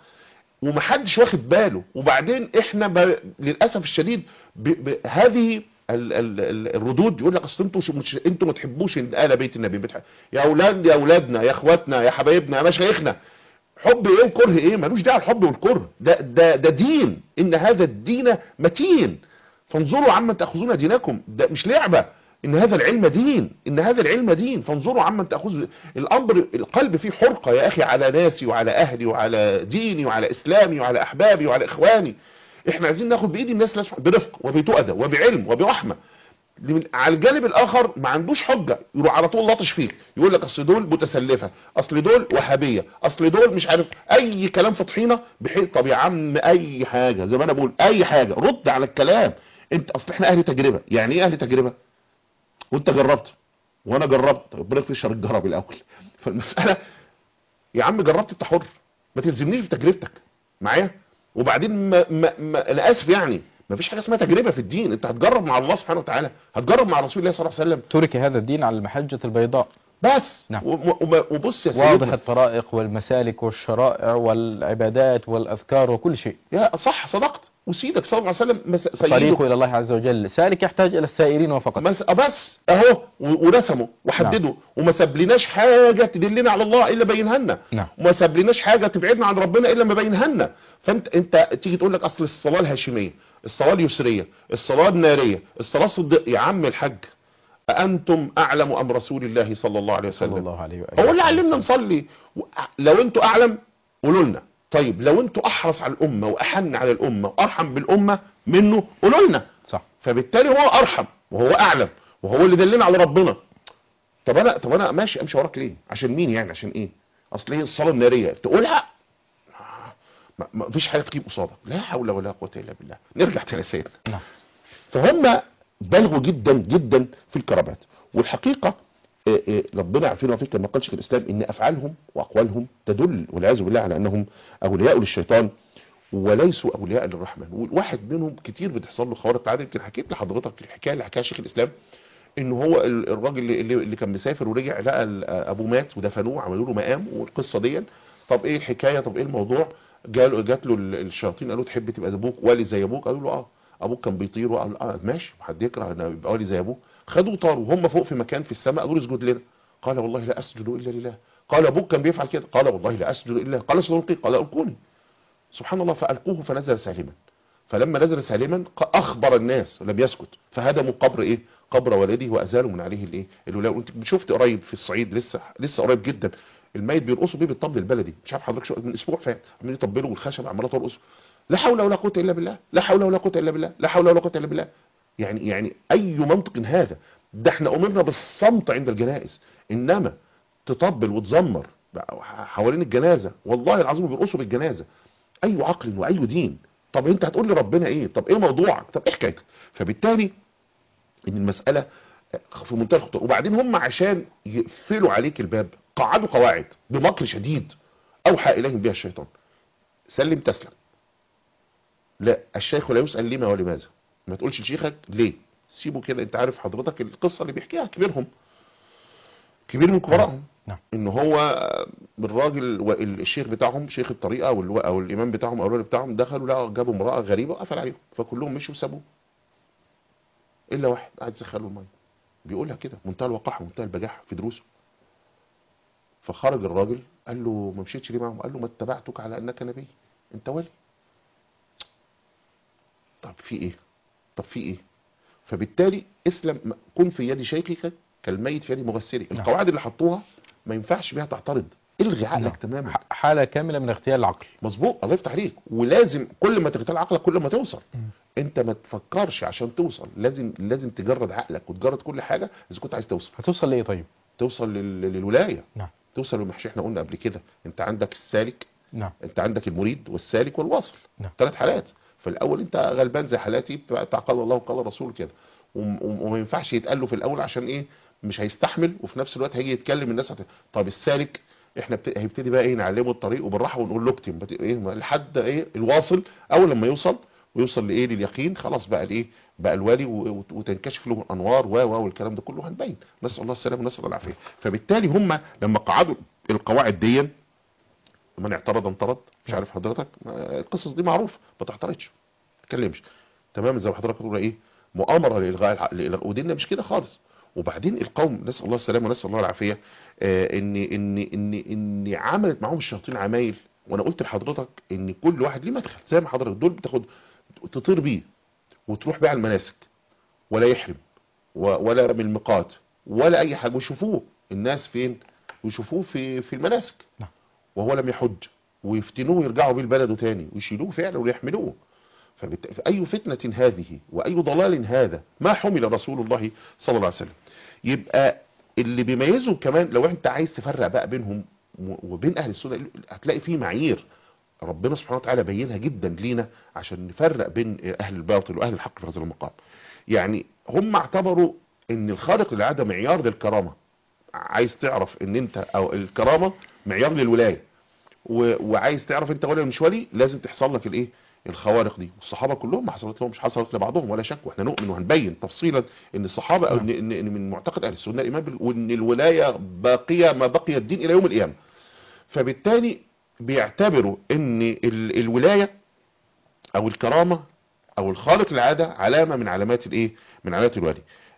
Speaker 2: ومحدش واخد باله وبعدين احنا ب... للاسف الشديد ب... ب... هذه ال... ال... ال- الردود يقول لك اصل انتوا مش انتوا ما تحبوش ال بيت النبي بتح... يا اولاد يا اولادنا يا اخواتنا يا حبايبنا يا مشايخنا حب ايه وكره ايه ملوش دعوه الحب والكره ده ده ده دين ان هذا الدين متين فانظروا عمن تاخذون دينكم ده مش لعبه ان هذا العلم دين ان هذا العلم دين فانظروا عمن تاخذ الامر القلب فيه حرقه يا اخي على ناسي وعلى اهلي وعلى ديني وعلى اسلامي وعلى احبابي وعلى اخواني احنا عايزين ناخد بايد الناس لازم- برفق وبتؤدى وبعلم وبرحمه من- على الجانب الاخر ما عندوش حجه يروح على طول لطش فيك يقول لك اصل دول متسلفه اصل دول وهابيه اصل دول مش عارف اي كلام في طحينه بحيث طب يا عم اي حاجه زي ما انا بقول اي حاجه رد على الكلام انت اصل احنا اهل تجربه يعني ايه اهل تجربه وانت جربت وانا جربت ربنا يكفي شر الجرب الاول فالمساله يا عم جربت انت حر ما تلزمنيش بتجربتك معايا وبعدين ما ما ما انا اسف يعني ما فيش حاجه اسمها تجربه في الدين انت هتجرب مع الله سبحانه وتعالى هتجرب مع رسول الله صلى الله عليه وسلم
Speaker 1: ترك هذا الدين على المحجة البيضاء
Speaker 2: بس
Speaker 1: نعم.
Speaker 2: و- و- وبص يا
Speaker 1: واضح
Speaker 2: سيدنا
Speaker 1: الطرائق والمسالك والشرائع والعبادات والأذكار وكل شيء
Speaker 2: يا صح صدقت وسيدك صلى الله عليه وسلم مس-
Speaker 1: الطريق
Speaker 2: سيده
Speaker 1: إلى الله عز وجل سالك يحتاج إلى السائرين وفقط
Speaker 2: بس بس اهو و- ورسمه وحدده وما سابلناش حاجه تدلنا على الله الا بينها لنا
Speaker 1: نعم
Speaker 2: وما سابلناش حاجه تبعدنا عن ربنا الا ما بينها لنا فانت انت تيجي تقول لك اصل الصلاه الهاشميه الصلاه اليسريه الصلاه الناريه الصلاه الصديق يا عم الحاج أأنتم أعلم أم رسول الله صلى الله عليه
Speaker 1: صلى
Speaker 2: وسلم
Speaker 1: الله عليه وآله
Speaker 2: هو اللي
Speaker 1: وسلم.
Speaker 2: علمنا نصلي و- لو انتوا أعلم قولوا لنا طيب لو انتوا أحرص على الأمة وأحن على الأمة وأرحم بالأمة منه قولوا لنا
Speaker 1: صح
Speaker 2: فبالتالي هو أرحم وهو أعلم وهو اللي دلنا على ربنا طب أنا طب أنا ماشي أمشي وراك ليه عشان مين يعني عشان إيه أصل هي الصلاة النارية تقولها ما- ما فيش حاجة تجيب قصادك لا حول ولا قوة إلا بالله نرجع تاني سيدنا
Speaker 1: نعم
Speaker 2: فهم بلغوا جدا جدا في الكرامات والحقيقة آه، آه، ربنا عارفين وفيك كما قال شيخ الإسلام إن أفعالهم وأقوالهم تدل والعياذ بالله على أنهم أولياء للشيطان وليسوا أولياء للرحمن والواحد منهم كتير بتحصل له خوارق العادة يمكن حكيت لحضرتك الحكاية اللي حكاها شيخ الإسلام إن هو ال- الراجل اللي, اللي اللي كان مسافر ورجع لقى ال- أبوه مات ودفنوه عملوا له مقام والقصة دي طب إيه الحكاية طب إيه الموضوع جاله جات له ال- الشياطين قالوا تحب تبقى زي ابوك ولي زي ابوك قالوا له اه ابوك كان بيطير وقال اه ماشي حد يكره ان يبقى ولي زي ابوه خدوا طاروا وهم فوق في مكان في السماء قالوا له اسجد لنا قال والله لا اسجد الا لله قال ابوك كان بيفعل كده قال والله لا اسجد الا لله قال سألقي قال القوني سبحان الله فالقوه فنزل سالما فلما نزل سالما ق- اخبر الناس لم يسكت فهدموا قبر ايه قبر والده وازالوا من عليه الايه الولاء انت شفت قريب في الصعيد لسه لسه قريب جدا الميت بيرقصوا بيه بالطبل البلدي مش عارف حضرتك شو من اسبوع فات عمالين يطبلوا والخشب عماله ترقص لا حول ولا قوه الا بالله لا حول ولا قوه الا بالله لا حول ولا قوه الا بالله يعني يعني اي منطق هذا ده احنا امرنا بالصمت عند الجنائز انما تطبل وتزمر بقى حوالين الجنازه والله العظيم بيرقصوا بالجنازه اي عقل واي دين طب انت هتقول لي ربنا ايه طب ايه موضوعك طب ايه حكايتك فبالتالي ان المساله في منتهى الخطوره وبعدين هم عشان يقفلوا عليك الباب قعدوا قواعد بمكر شديد اوحى اليهم بها الشيطان سلم تسلم لا الشيخ لا يسال لما ولماذا ما تقولش لشيخك ليه سيبه كده انت عارف حضرتك القصه اللي بيحكيها كبيرهم كبير من كبرائهم
Speaker 1: نعم.
Speaker 2: ان هو الراجل والشيخ بتاعهم شيخ الطريقه او الو- او الامام بتاعهم او الراجل بتاعهم دخلوا لقوا جابوا امراه غريبه وقفل عليهم فكلهم مشوا وسابوه الا واحد قاعد يسخن له الميه بيقولها كده منتهى الوقاحه ومنتهى البجاحه في دروسه فخرج الراجل قال له ما مشيتش ليه معاهم قال له ما اتبعتك على انك نبي انت ولي طب في ايه طب في ايه فبالتالي اسلم كن في يد شيخك كالميت في يد مغسله
Speaker 1: نعم.
Speaker 2: القواعد اللي حطوها ما ينفعش بيها تعترض الغي عقلك
Speaker 1: نعم.
Speaker 2: تماما
Speaker 1: ح- حالة كاملة من اغتيال العقل
Speaker 2: مظبوط الله يفتح عليك ولازم كل ما تغتال عقلك كل ما توصل
Speaker 1: مم.
Speaker 2: انت ما تفكرش عشان توصل لازم لازم تجرد عقلك وتجرد كل حاجه اذا كنت عايز توصل
Speaker 1: هتوصل لإيه طيب
Speaker 2: توصل لل- للولايه
Speaker 1: نعم
Speaker 2: توصل للمحشي احنا قلنا قبل كده انت عندك السالك
Speaker 1: نعم
Speaker 2: انت عندك المريد والسالك والواصل
Speaker 1: نعم.
Speaker 2: ثلاث حالات فالاول انت غلبان زي حالاتي بتاع قال الله وقال الرسول كده وم- وم- وما ينفعش يتقال له في الاول عشان ايه مش هيستحمل وفي نفس الوقت هيجي يتكلم الناس هت... طب السالك احنا بت... هيبتدي بقى ايه نعلمه الطريق وبالراحه ونقول له اكتم بت... ايه ما- لحد ايه الواصل اول لما يوصل ويوصل لايه لليقين خلاص بقى الايه بقى الوالي و... وت- وتنكشف له الانوار و و والكلام ده كله هنبين نسال الله السلامه ونسال الله العافيه فبالتالي هم لما قعدوا القواعد دي من اعترض انطرد مش عارف حضرتك ما- القصص دي معروفه ما تعترضش ما تتكلمش تمام زي ما حضرتك بتقول ايه مؤامره لالغاء الح- لإلغاء- وديننا مش كده خالص وبعدين القوم نسال الله السلامه ونسال الله العافيه آه، ان ان ان ان عملت معاهم الشياطين عمايل وانا قلت لحضرتك ان كل واحد ليه مدخل زي ما حضرتك دول بتاخد تطير بيه وتروح بيه على المناسك ولا يحرم و- ولا من الميقات ولا اي حاجه ويشوفوه الناس فين ويشوفوه في في المناسك
Speaker 1: نعم.
Speaker 2: وهو لم يحج ويفتنوه ويرجعوا بيه لبلده تاني ويشيلوه فعلا ويحملوه فبت... فأي فتنة هذه وأي ضلال هذا ما حمل رسول الله صلى الله عليه وسلم يبقى اللي بيميزهم كمان لو انت عايز تفرق بقى بينهم و- وبين أهل السنة هتلاقي فيه معايير ربنا سبحانه وتعالى بينها جدا لينا عشان نفرق بين أهل الباطل وأهل الحق في هذا المقام يعني هم اعتبروا ان الخارق للعادة معيار للكرامة عايز تعرف ان انت او الكرامة معيار للولاية و... وعايز تعرف انت ولي ولا مش ولي لازم تحصل لك الايه الخوارق دي والصحابه كلهم ما حصلت لهم مش حصلت لبعضهم ولا شك واحنا نؤمن وهنبين تفصيلا ان الصحابه او ان, إن إن من معتقد اهل السنه الايمان بال- وان الولايه باقيه ما بقي الدين الى يوم القيامه فبالتالي بيعتبروا ان ال... الولايه او الكرامه او الخارق للعاده علامه من علامات الايه من علامات الولي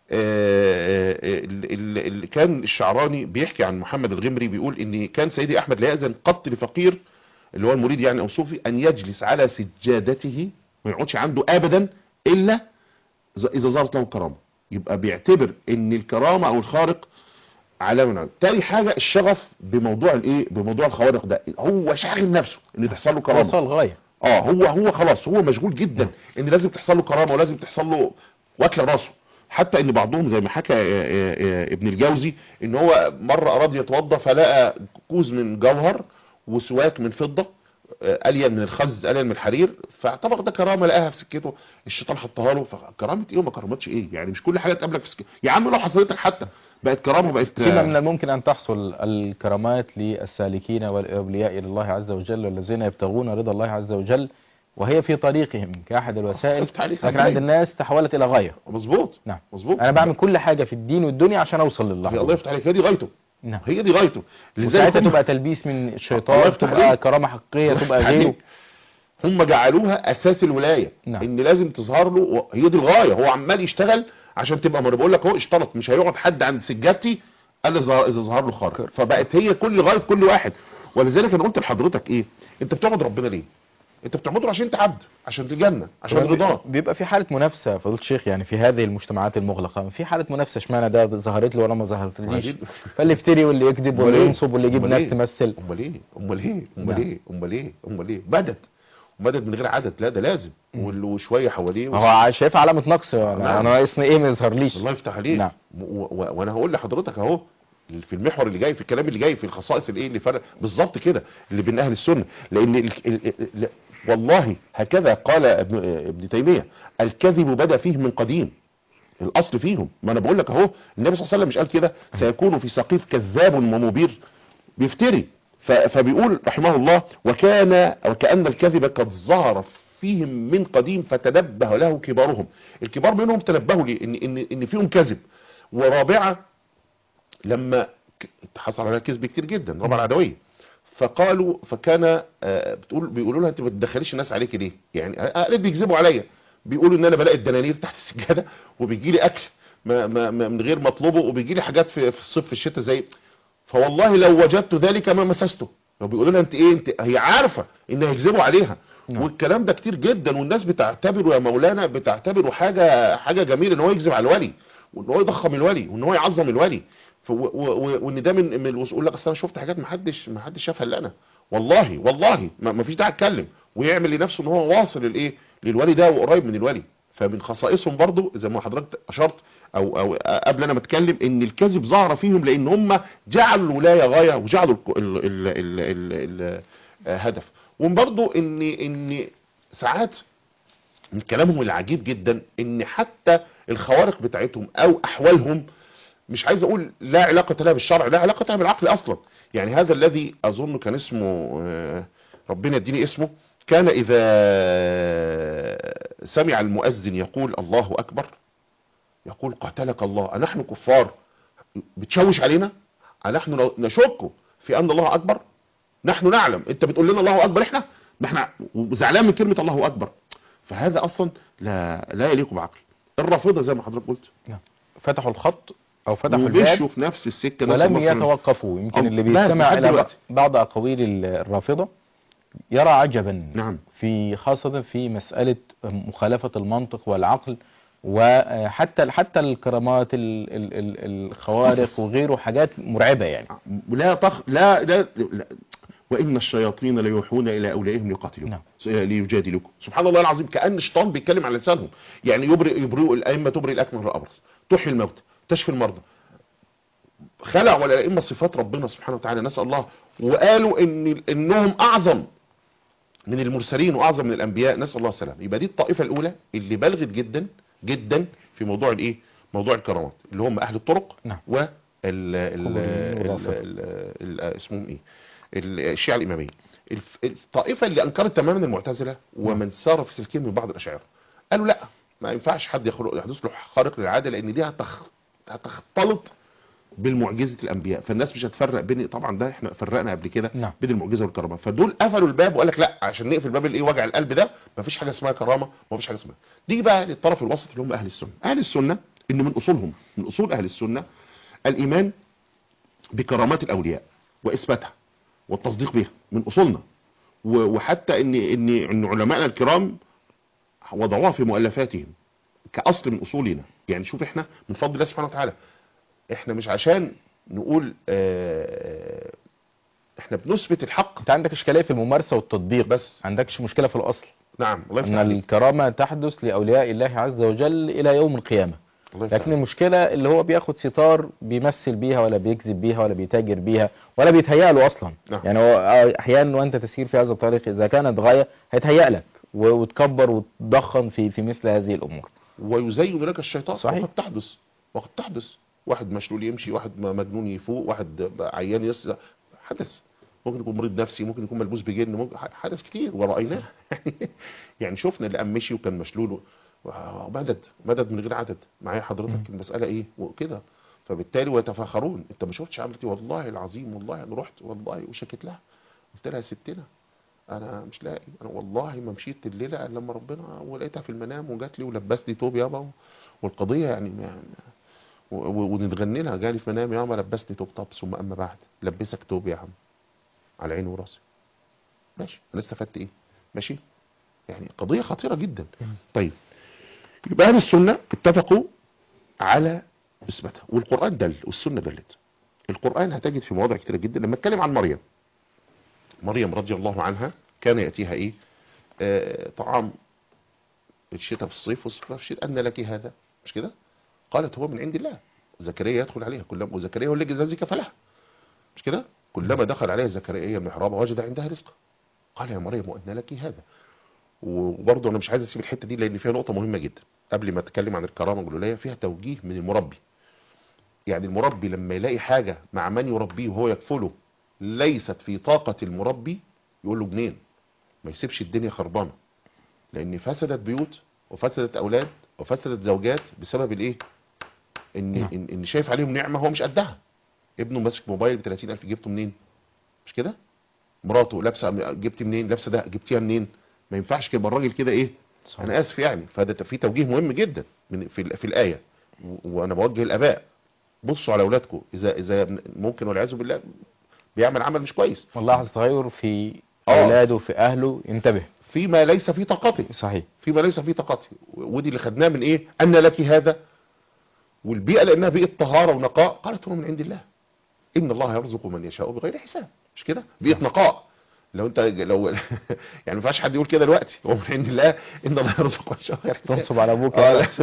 Speaker 2: اللي كان الشعراني بيحكي عن محمد الغمري بيقول ان كان سيدي احمد لا يأذن قط لفقير اللي هو المريد يعني او صوفي ان يجلس على سجادته ما يقعدش عنده ابدا الا ز- اذا ظهرت له الكرامه يبقى بيعتبر ان الكرامه او الخارق علامه من علامات. تاني حاجه الشغف بموضوع الايه بموضوع الخوارق ده هو شاغل نفسه ان تحصل له كرامه
Speaker 1: وصل غاية
Speaker 2: اه هو هو خلاص هو مشغول جدا ان لازم تحصل له كرامه ولازم تحصل له واكله راسه حتى ان بعضهم زي ما حكى آه، آه، آه، ابن الجوزي ان هو مره اراد يتوضا فلقى كوز من جوهر وسواك من فضه آه، الين من الخز الين من الحرير فاعتبر ده كرامه لقاها في سكته الشيطان حطها له فكرامه ايه وما كرامتش ايه يعني مش كل حاجه تقابلك في سكته يا عم لو حصلت لك حتى بقت كرامه بقت
Speaker 1: فيما من الممكن أن تحصل الكرامات للسالكين والأولياء إلى الله عز وجل والذين يبتغون رضا الله عز وجل وهي في طريقهم كأحد الوسائل
Speaker 2: شفت عليك
Speaker 1: لكن
Speaker 2: هتلاقي.
Speaker 1: عند الناس تحولت إلى غاية
Speaker 2: مظبوط
Speaker 1: نعم
Speaker 2: مظبوط
Speaker 1: أنا بعمل كل حاجة في الدين والدنيا عشان أوصل
Speaker 2: هي الله
Speaker 1: لله
Speaker 2: يفتح عليك هي دي غايته
Speaker 1: نعم
Speaker 2: هي دي غايته
Speaker 1: وساعتها
Speaker 2: هم-
Speaker 1: تبقى تلبيس من
Speaker 2: الله
Speaker 1: الشيطان
Speaker 2: يفتح
Speaker 1: تبقى
Speaker 2: عليك.
Speaker 1: كرامة حقيقية
Speaker 2: الله
Speaker 1: تبقى
Speaker 2: يفتح
Speaker 1: غيره
Speaker 2: عليك. هم جعلوها اساس الولايه
Speaker 1: نعم.
Speaker 2: ان لازم تظهر له و- هي دي الغايه هو عمال يشتغل عشان تبقى ما انا بقول لك هو اشترط مش هيقعد حد عند سجادتي الا ظهر- اذا ظهر له خارق فبقت هي كل غايه كل واحد ولذلك انا قلت لحضرتك ايه انت بتعبد ربنا ليه انت بتعبده عشان انت عبد عشان الجنه عشان
Speaker 1: طبعاً
Speaker 2: رضاه
Speaker 1: بيبقى في حالة منافسة فضيلة الشيخ يعني في هذه المجتمعات المغلقة في حالة منافسة اشمعنى ده ظهرت له ولا ما ظهرتليش
Speaker 2: عجيب.
Speaker 1: فاللي يفتري واللي يكذب
Speaker 2: أمال
Speaker 1: واللي
Speaker 2: إيه؟
Speaker 1: ينصب واللي يجيب
Speaker 2: أمال
Speaker 1: ناس
Speaker 2: إيه؟
Speaker 1: تمثل
Speaker 2: امال ايه امال ايه امال
Speaker 1: نعم.
Speaker 2: ايه امال ايه امال ايه مدد مدد من غير عدد لا ده لازم واللي وشويه حواليه
Speaker 1: هو شايف علامة نقص
Speaker 2: نعم.
Speaker 1: انا أنا ناقصني ايه ما يظهرليش
Speaker 2: الله يفتح عليك
Speaker 1: نعم.
Speaker 2: و- و- وانا هقول لحضرتك اهو في المحور اللي جاي في الكلام اللي جاي في الخصائص الايه اللي فرق بالظبط كده اللي بين اهل السنه لان ال ال ال والله هكذا قال ابن, ابن تيميه الكذب بدا فيه من قديم الاصل فيهم ما انا بقول لك اهو النبي صلى الله عليه وسلم مش قال كده سيكون في سقيف كذاب ومبير بيفتري ف- فبيقول رحمه الله وكان وكأن الكذب قد ظهر فيهم من قديم فتنبه له كبارهم الكبار منهم تنبهوا لي ان ان ان فيهم كذب ورابعه لما ك- حصل عليها كذب كتير جدا رابعه العدويه فقالوا فكان آه، بتقول بيقولوا لها انت ما بتدخليش الناس عليك ليه يعني آه، قالت بيكذبوا عليا بيقولوا ان انا بلاقي الدنانير تحت السجاده وبيجي لي اكل ما ما ما من غير مطلوبه وبيجي لي حاجات في في الصيف في الشتاء زي فوالله لو وجدت ذلك ما مسسته فبيقولوا لها انت ايه انت هي عارفه ان هيكذبوا عليها
Speaker 1: نعم.
Speaker 2: والكلام ده كتير جدا والناس بتعتبره يا مولانا بتعتبره حاجه حاجه جميله ان هو يكذب على الولي وان هو يضخم الولي وان هو يعظم الولي ف- و- و- وان ده من من الوصول يقول لك اصل انا شفت حاجات ما حدش ما حدش شافها الا انا والله والله ما ما فيش داعي اتكلم ويعمل لنفسه ان هو واصل للايه للولي ده وقريب من الولي فمن خصائصهم برضو زي ما حضرتك اشرت او او قبل انا ما اتكلم ان الكذب ظهر فيهم لان هم جعلوا الولايه غايه وجعلوا ال ال ال ال ال ال هدف وبرضو ان ان ساعات من كلامهم العجيب جدا ان حتى الخوارق بتاعتهم او احوالهم مش عايز اقول لا علاقة لها بالشرع لا علاقة لها بالعقل اصلا يعني هذا الذي اظن كان اسمه آه، ربنا يديني اسمه كان اذا سمع المؤذن يقول الله اكبر يقول قاتلك الله أنحن كفار بتشوش علينا نحن نشك في أن الله أكبر نحن نعلم أنت بتقول لنا الله أكبر إحنا ما إحنا زعلان من كلمة الله أكبر فهذا أصلا لا لا يليق بعقل الرافضة زي ما حضرتك قلت
Speaker 1: فتحوا الخط او فتحوا
Speaker 2: ومشوا
Speaker 1: الباب
Speaker 2: في نفس السكة
Speaker 1: ولم
Speaker 2: نفس المصر.
Speaker 1: يتوقفوا يمكن
Speaker 2: أو
Speaker 1: اللي
Speaker 2: لازم
Speaker 1: بيستمع
Speaker 2: لحد
Speaker 1: الى
Speaker 2: دلوقتي.
Speaker 1: بعض اقاويل ال- الرافضة يرى عجبا
Speaker 2: نعم
Speaker 1: في خاصة في مسألة مخالفة المنطق والعقل وحتى حتى الكرامات ال- ال- ال- الخوارق
Speaker 2: قصص.
Speaker 1: وغيره حاجات مرعبة يعني
Speaker 2: لا تخ... لا, لا لا وإن الشياطين ليوحون إلى أوليائهم ليقاتلوكم
Speaker 1: نعم.
Speaker 2: ليجادلوكم سبحان الله العظيم كأن الشيطان بيتكلم على لسانهم يعني يبرئ يبرئ الأئمة تبرئ الأكمه والأبرص تحيي الموتى تشفي المرضى خلع ولا الأئمة صفات ربنا سبحانه وتعالى نسأل الله وقالوا إن إنهم أعظم من المرسلين وأعظم من الأنبياء نسأل الله السلام يبقى دي الطائفة الأولى اللي بلغت جدا جدا في موضوع الإيه موضوع الكرامات اللي هم أهل الطرق
Speaker 1: نعم.
Speaker 2: و ال ال
Speaker 1: قبوريين
Speaker 2: ال-
Speaker 1: والرافضة.
Speaker 2: ال- ال- اسمهم ايه ال- الشيعة الإمامية الف- الطائفة اللي أنكرت تماما المعتزلة ومن سار في سلكهم من بعض الأشاعرة قالوا لا ما ينفعش حد يخلق يحدث له خارق للعادة لأن دي هتخ... هتختلط بالمعجزة الأنبياء فالناس مش هتفرق بين طبعا ده احنا فرقنا قبل كده
Speaker 1: نعم.
Speaker 2: بين المعجزة والكرامة فدول قفلوا الباب وقال لك لا عشان نقفل باب الايه وجع القلب ده مفيش حاجة اسمها كرامة ومفيش حاجة اسمها دي بقى للطرف الوسط اللي هم أهل السنة أهل السنة إن من أصولهم من أصول أهل السنة الإيمان بكرامات الأولياء وإثباتها والتصديق بها من أصولنا و- وحتى إن إن إن علماءنا الكرام وضعوها في مؤلفاتهم كأصل من أصولنا يعني شوف إحنا من فضل الله سبحانه وتعالى إحنا مش عشان نقول آه، إحنا بنثبت الحق
Speaker 1: انت عندك اشكالية في الممارسة والتطبيق
Speaker 2: بس
Speaker 1: عندكش مشكلة في الاصل
Speaker 2: نعم الله يفتح
Speaker 1: ان
Speaker 2: عليك
Speaker 1: الكرامة تحدث لاولياء الله عز وجل الى يوم القيامة
Speaker 2: الله يفتح
Speaker 1: لكن
Speaker 2: عليك.
Speaker 1: المشكلة اللي هو بياخد ستار بيمثل بيها ولا بيكذب بيها ولا بيتاجر بيها ولا بيتهيأ له اصلا
Speaker 2: نعم.
Speaker 1: يعني هو احيانا وانت تسير في هذا الطريق اذا كانت غاية هيتهيأ لك و- وتكبر وتضخم في في مثل هذه الامور
Speaker 2: ويزين لك الشيطان
Speaker 1: صحيح.
Speaker 2: وقد تحدث وقد تحدث واحد مشلول يمشي واحد م- مجنون يفوق واحد عيان يس حدث ممكن يكون مريض نفسي ممكن يكون ملبوس بجن ممكن ح- حدث كتير ورأيناه يعني شفنا اللي قام مشي وكان مشلول و- ومدد مدد من غير عدد معايا حضرتك المسألة ايه وكده فبالتالي ويتفاخرون انت ما شفتش عملت ايه والله العظيم والله انا رحت والله وشكت لها قلت لها يا ستنا انا مش لاقي انا والله ما مشيت الليله الا لما ربنا ولقيتها في المنام وجات لي ولبسني توب يابا و- والقضيه يعني ما و- و- ونتغني لها جالي في منام يابا لبسني توب طب ثم اما بعد لبسك توب يا عم على عيني وراسي ماشي انا استفدت ايه ماشي يعني قضيه خطيره جدا طيب يبقى اهل السنه اتفقوا على اثباتها والقران دل والسنه دلت القران هتجد في مواضع كتيره جدا لما اتكلم عن مريم مريم رضي الله عنها كان يأتيها ايه آه طعام الشتاء في الصيف والصيف في الشتاء أن لك هذا مش كده قالت هو من عند الله زكريا يدخل عليها كلما وزكريا هو الذي كفلها مش كده كلما دخل عليها زكريا المحراب وجد عندها رزقا قال يا مريم وأن لك هذا وبرضه انا مش عايز اسيب الحته دي لان فيها نقطه مهمه جدا قبل ما اتكلم عن الكرامه الجلوليه فيها توجيه من المربي يعني المربي لما يلاقي حاجه مع من يربيه وهو يكفله ليست في طاقه المربي يقول له جنين ما يسيبش الدنيا خربانه لان فسدت بيوت وفسدت اولاد وفسدت زوجات بسبب الايه ان
Speaker 1: نعم.
Speaker 2: ان, إن شايف عليهم نعمه هو مش قدها ابنه ماسك موبايل ب 30000 جبته منين مش كده مراته لابسه جبتي منين لابسه ده جبتيها منين ما ينفعش كده الراجل كده ايه
Speaker 1: صحيح.
Speaker 2: انا اسف يعني فده في توجيه مهم جدا من في ال- في الايه و- وانا بوجه الاباء بصوا على اولادكم اذا اذا ممكن والعياذ بالله بيعمل عمل مش كويس
Speaker 1: والله تغير في
Speaker 2: آه.
Speaker 1: اولاده في اهله ينتبه
Speaker 2: فيما ليس في طاقته
Speaker 1: صحيح
Speaker 2: فيما ليس في طاقته ودي اللي خدناه من ايه ان لك هذا والبيئه لانها بيئه طهاره ونقاء قالت هو من عند الله ان الله يرزق من يشاء بغير حساب مش كده بيئه نقاء لو انت لو يعني ما ينفعش حد يقول كده دلوقتي هو من عند الله ان الله يرزق من يشاء بغير حساب
Speaker 1: تنصب على ابوك
Speaker 2: آه،
Speaker 1: يا
Speaker 2: لا.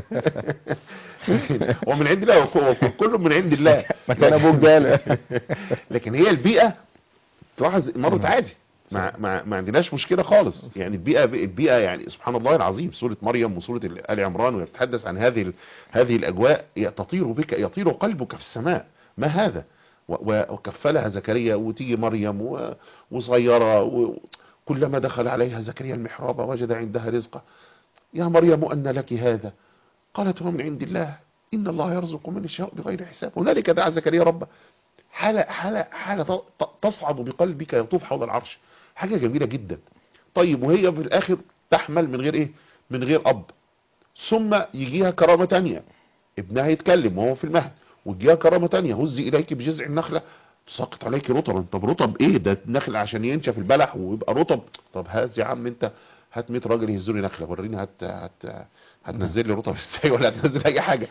Speaker 2: هو من عند الله هو كله من عند الله
Speaker 1: مكان ابوك جاله
Speaker 2: لكن هي البيئة تلاحظ مرت عادي ما, ما, ما عندناش مشكله خالص يعني البيئه البيئه يعني سبحان الله العظيم سوره مريم وسوره ال عمران وهي بتتحدث عن هذه ال- هذه الاجواء تطير بك يطير قلبك في السماء ما هذا و- وكفلها زكريا وتيجي مريم و- وصغيره وكلما دخل عليها زكريا المحراب وجد عندها رزقا يا مريم أن لك هذا قالت هو من عند الله إن الله يرزق من يشاء بغير حساب هنالك دعا زكريا ربه حالة, حالة, حالة ت- ت- تصعد بقلبك يطوف حول العرش حاجة جميلة جدا طيب وهي في الآخر تحمل من غير إيه من غير أب ثم يجيها كرامة تانية ابنها يتكلم وهو في المهد وتجيها كرامة تانية هزي إليك بجذع النخلة تساقط عليك رطبا طب رطب ايه ده النخل عشان ينشف البلح ويبقى رطب طب هات يا عم انت هات 100 راجل يهزوا لي نخله وريني هت هت هتنزل لي رطب ازاي ولا هتنزل اي حاجه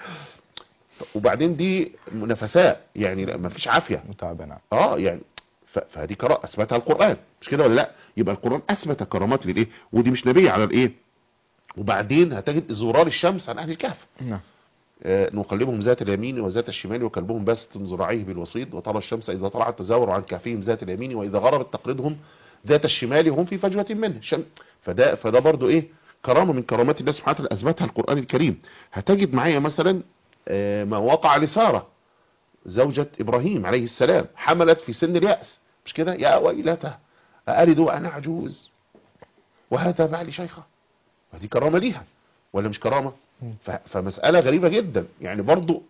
Speaker 2: وبعدين دي منافسات يعني لا مفيش عافيه
Speaker 1: متعبة نعم
Speaker 2: اه يعني ف- فدي كرامه اثبتها القران مش كده ولا لا يبقى القران اثبت كرامات للايه ودي مش نبيه على الايه وبعدين هتجد زرار الشمس عن اهل الكهف
Speaker 1: نعم
Speaker 2: آه، نقلبهم ذات اليمين وذات الشمال وكلبهم باسط ذراعيه بالوسيط وترى الشمس اذا طلعت تزاور عن كهفهم ذات اليمين واذا غربت تقرضهم ذات الشمال وهم في فجوه منه شم فده فده برضو ايه كرامه من كرامات الله سبحانه وتعالى اثبتها القران الكريم هتجد معايا مثلا آه، ما وقع لساره زوجة ابراهيم عليه السلام حملت في سن اليأس مش كده يا ويلتها أألد وأنا عجوز وهذا بعلي شيخة هذه كرامة ليها ولا مش كرامة ف- فمسألة غريبة جدا يعني برضو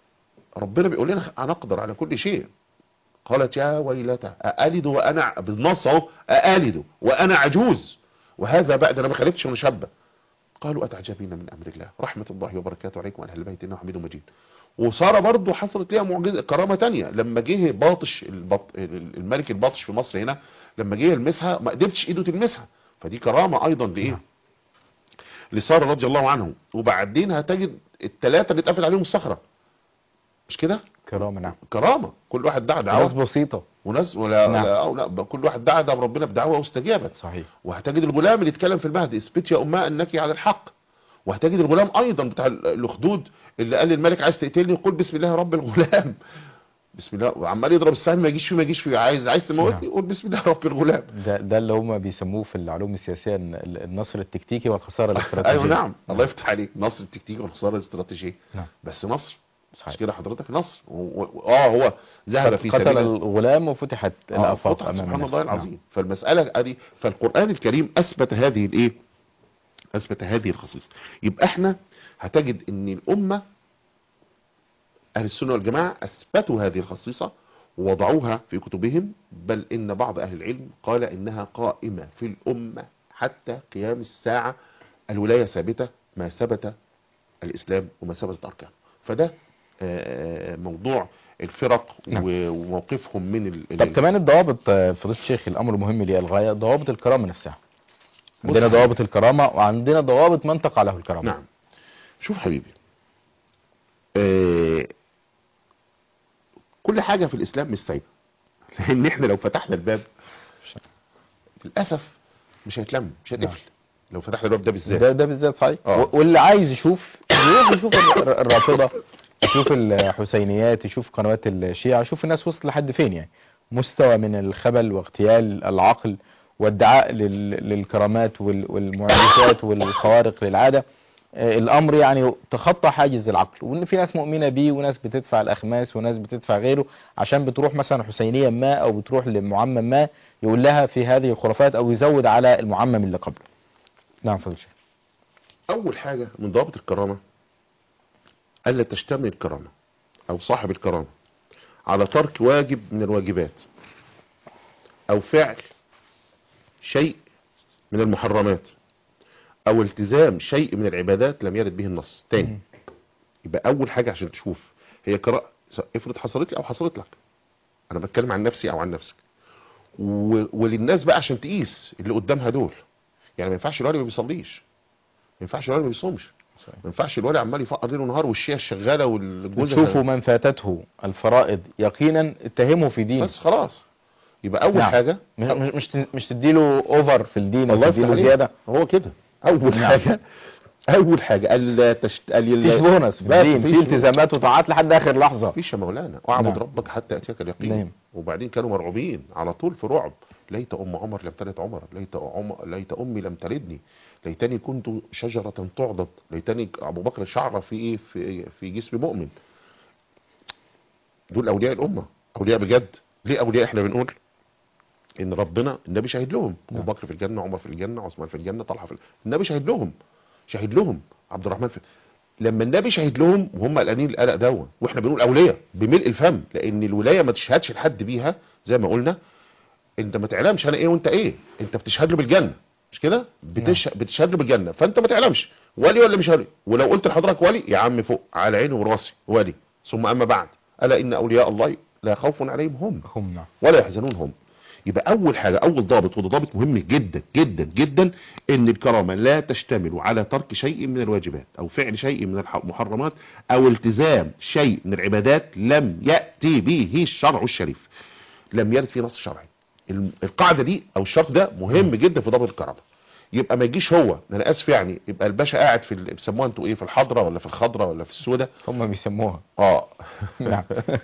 Speaker 2: ربنا بيقول لنا أنا أقدر على كل شيء قالت يا ويلتى أألد وأنا بالنص أهو أألد وأنا عجوز وهذا بعد أنا ما خلفتش وأنا شابة قالوا أتعجبين من أمر الله رحمة الله وبركاته عليكم وعلى أهل البيت إنه حميد مجيد وسارة برضو حصلت ليها معجزة كرامة تانية لما جه باطش البط... الملك الباطش في مصر هنا لما جه يلمسها ما قدرتش ايده تلمسها فدي كرامة ايضا لايه لسارة رضي الله عنهم وبعدين هتجد الثلاثة اللي اتقفل عليهم الصخرة مش كده
Speaker 1: كرامة نعم
Speaker 2: كرامة كل واحد دعا
Speaker 1: ناس
Speaker 2: دعوة
Speaker 1: بسيطة
Speaker 2: وناس ولا,
Speaker 1: نعم.
Speaker 2: ولا, أو لا كل واحد دعا دعا ربنا بدعوة واستجابت
Speaker 1: صحيح
Speaker 2: وهتجد الغلام اللي اتكلم في المهد اثبت يا امها انك على الحق وهتجد الغلام ايضا بتاع الاخدود اللي قال للملك عايز تقتلني قل بسم الله رب الغلام بسم الله وعمال يضرب السهم ما يجيش فيه ما يجيش فيه عايز عايز تموتني قول بسم الله رب الغلام
Speaker 1: ده ده اللي هم بيسموه في العلوم السياسية إن ال- النصر التكتيكي والخسارة الاستراتيجية
Speaker 2: ايوه نعم الله يفتح عليك نصر التكتيكي والخساره الاستراتيجيه
Speaker 1: نعم.
Speaker 2: بس نصر مش
Speaker 1: صحيح
Speaker 2: كده حضرتك نصر و- و- اه هو ذهب في
Speaker 1: قتل
Speaker 2: سبيل
Speaker 1: الغلام وفتحت
Speaker 2: آه،
Speaker 1: الآفاق
Speaker 2: فتحت
Speaker 1: أمام
Speaker 2: سبحان
Speaker 1: الناس.
Speaker 2: الله العظيم فالمسألة ادي فالقرآن الكريم أثبت هذه الايه أثبت هذه الخصيصة يبقى احنا هتجد ان الأمة أهل السنة والجماعة أثبتوا هذه الخصيصة ووضعوها في كتبهم بل إن بعض أهل العلم قال إنها قائمة في الأمة حتى قيام الساعة الولاية ثابتة ما ثبت الإسلام وما ثبتت أركانه فده آه، موضوع الفرق
Speaker 1: نعم.
Speaker 2: و- وموقفهم من ال-
Speaker 1: طب
Speaker 2: ال-
Speaker 1: كمان الضوابط آه، فضيلة الشيخ الأمر مهم للغاية ضوابط الكرامة نفسها
Speaker 2: بص
Speaker 1: عندنا
Speaker 2: يا
Speaker 1: ضوابط الكرامة وعندنا ضوابط من تقع له الكرامة
Speaker 2: نعم شوف حبيبي آه كل حاجة في الإسلام مش سايبة لأن إحنا لو فتحنا الباب للأسف مش هيتلم مش
Speaker 1: نعم.
Speaker 2: هتقفل لو فتحنا الباب ده بالذات
Speaker 1: ده ده بالذات صحيح
Speaker 2: آه.
Speaker 1: و- واللي عايز يشوف يروح يشوف الر- الرافضة يشوف الحسينيات يشوف قنوات الشيعة يشوف الناس وصلت لحد فين يعني مستوى من الخبل واغتيال العقل والدعاء لل- للكرامات وال- والمعجزات والخوارق للعادة آه، الامر يعني تخطى حاجز العقل وان في ناس مؤمنه بيه وناس بتدفع الاخماس وناس بتدفع غيره عشان بتروح مثلا حسينيه ما او بتروح لمعمم ما يقول لها في هذه الخرافات او يزود على المعمم اللي قبله نعم فضل الشيخ
Speaker 2: أول حاجة من ضوابط الكرامة ألا تشتمل الكرامة أو صاحب الكرامة على ترك واجب من الواجبات أو فعل شيء من المحرمات أو التزام شيء من العبادات لم يرد به النص تاني
Speaker 1: مم.
Speaker 2: يبقى أول حاجة عشان تشوف هي قراءة افرض حصلت لي أو حصلت لك أنا بتكلم عن نفسي أو عن نفسك و... وللناس بقى عشان تقيس اللي قدامها دول يعني ما ينفعش الولي ما بيصليش ما ينفعش الولي ما بيصومش
Speaker 1: صحيح.
Speaker 2: ما ينفعش الولي عمال يفقر ليل ونهار والشيعة الشغالة والجوزة
Speaker 1: تشوفوا من فاتته الفرائض يقينا اتهمه في دينه
Speaker 2: بس خلاص يبقى أول
Speaker 1: نعم.
Speaker 2: حاجة
Speaker 1: مش مش مش ت- مش تديله اوفر في الدين او
Speaker 2: الله يفتح
Speaker 1: تديله
Speaker 2: عليك.
Speaker 1: زياده
Speaker 2: هو كده أول
Speaker 1: نعم.
Speaker 2: حاجة أول حاجة ألا تشت... ألا
Speaker 1: مفيش بونص في
Speaker 2: بس
Speaker 1: الدين
Speaker 2: مفيش
Speaker 1: في التزامات وطاعات لحد اخر لحظه
Speaker 2: مفيش يا مولانا اعبد
Speaker 1: نعم.
Speaker 2: ربك حتى يأتيك اليقين
Speaker 1: نعم.
Speaker 2: وبعدين كانوا مرعوبين على طول في رعب ليت ام عمر لم تلد عمر ليت عمر ليت امي لم تلدني ليتني كنت شجره تعضد ليتني ابو بكر شعره في ايه في في جسم مؤمن دول اولياء الامه اولياء بجد ليه اولياء احنا بنقول ان ربنا النبي شهد لهم ابو
Speaker 1: نعم.
Speaker 2: بكر في الجنه عمر في الجنه عثمان في الجنه طلحه في النبي شهد لهم شهد لهم عبد الرحمن في لما النبي شهد لهم وهم قلقانين القلق دوا واحنا بنقول اولياء بملء الفم لان الولايه ما تشهدش لحد بيها زي ما قلنا انت ما تعلمش انا ايه وانت ايه انت بتشهد له بالجنه مش كده بتش... بتشهد له بالجنه فانت ما تعلمش ولي ولا مش ولي ولو قلت لحضرتك ولي يا عم فوق على عيني وراسي ولي ثم اما بعد الا ان اولياء الله لا خوف عليهم هم
Speaker 1: هم نعم
Speaker 2: ولا يحزنون هم يبقى اول حاجه اول ضابط وده ضابط مهم جدا جدا جدا ان الكرامه لا تشتمل على ترك شيء من الواجبات او فعل شيء من الح- المحرمات او التزام شيء من العبادات لم ياتي به الشرع الشريف لم يرد فيه نص شرعي الم- القاعده دي او الشرط ده مهم جدا في ضابط الكرامه يبقى ما يجيش هو انا اسف يعني يبقى الباشا قاعد في ال- بيسموها انتوا ايه في الحضره ولا في الخضره ولا في السوداء
Speaker 1: هم بيسموها
Speaker 2: اه
Speaker 1: نعم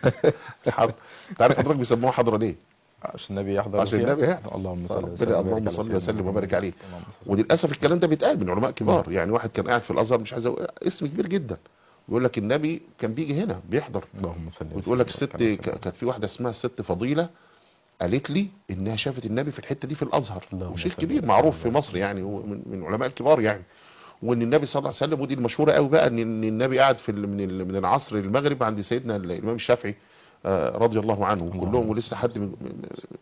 Speaker 2: حض- انت عارف حضرتك بيسموها حضره ليه
Speaker 1: عشان النبي يحضر
Speaker 2: عشان
Speaker 1: فيها.
Speaker 2: النبي يحضر.
Speaker 1: اللهم صل
Speaker 2: ربنا اللهم صل وسلم وبارك عليه وللاسف الكلام ده بيتقال من علماء كبار يعني واحد كان قاعد في الازهر مش عايز أقول- اسم كبير جدا بيقول لك النبي كان بيجي هنا بيحضر
Speaker 1: اللهم صل
Speaker 2: وتقول لك الست ك- كانت في واحده اسمها الست فضيله قالت لي انها شافت النبي في الحته دي في الازهر
Speaker 1: اللهم
Speaker 2: وشيخ
Speaker 1: صل
Speaker 2: كبير
Speaker 1: وسلم
Speaker 2: معروف في
Speaker 1: وبارك
Speaker 2: مصر يعني هو من من علماء الكبار يعني وان النبي صلى الله عليه وسلم ودي المشهوره قوي بقى ان إن النبي قاعد في ال- من ال- من العصر للمغرب عند سيدنا الامام الشافعي آه، رضي الله عنه
Speaker 1: اللهم
Speaker 2: كلهم ولسه حد من- من-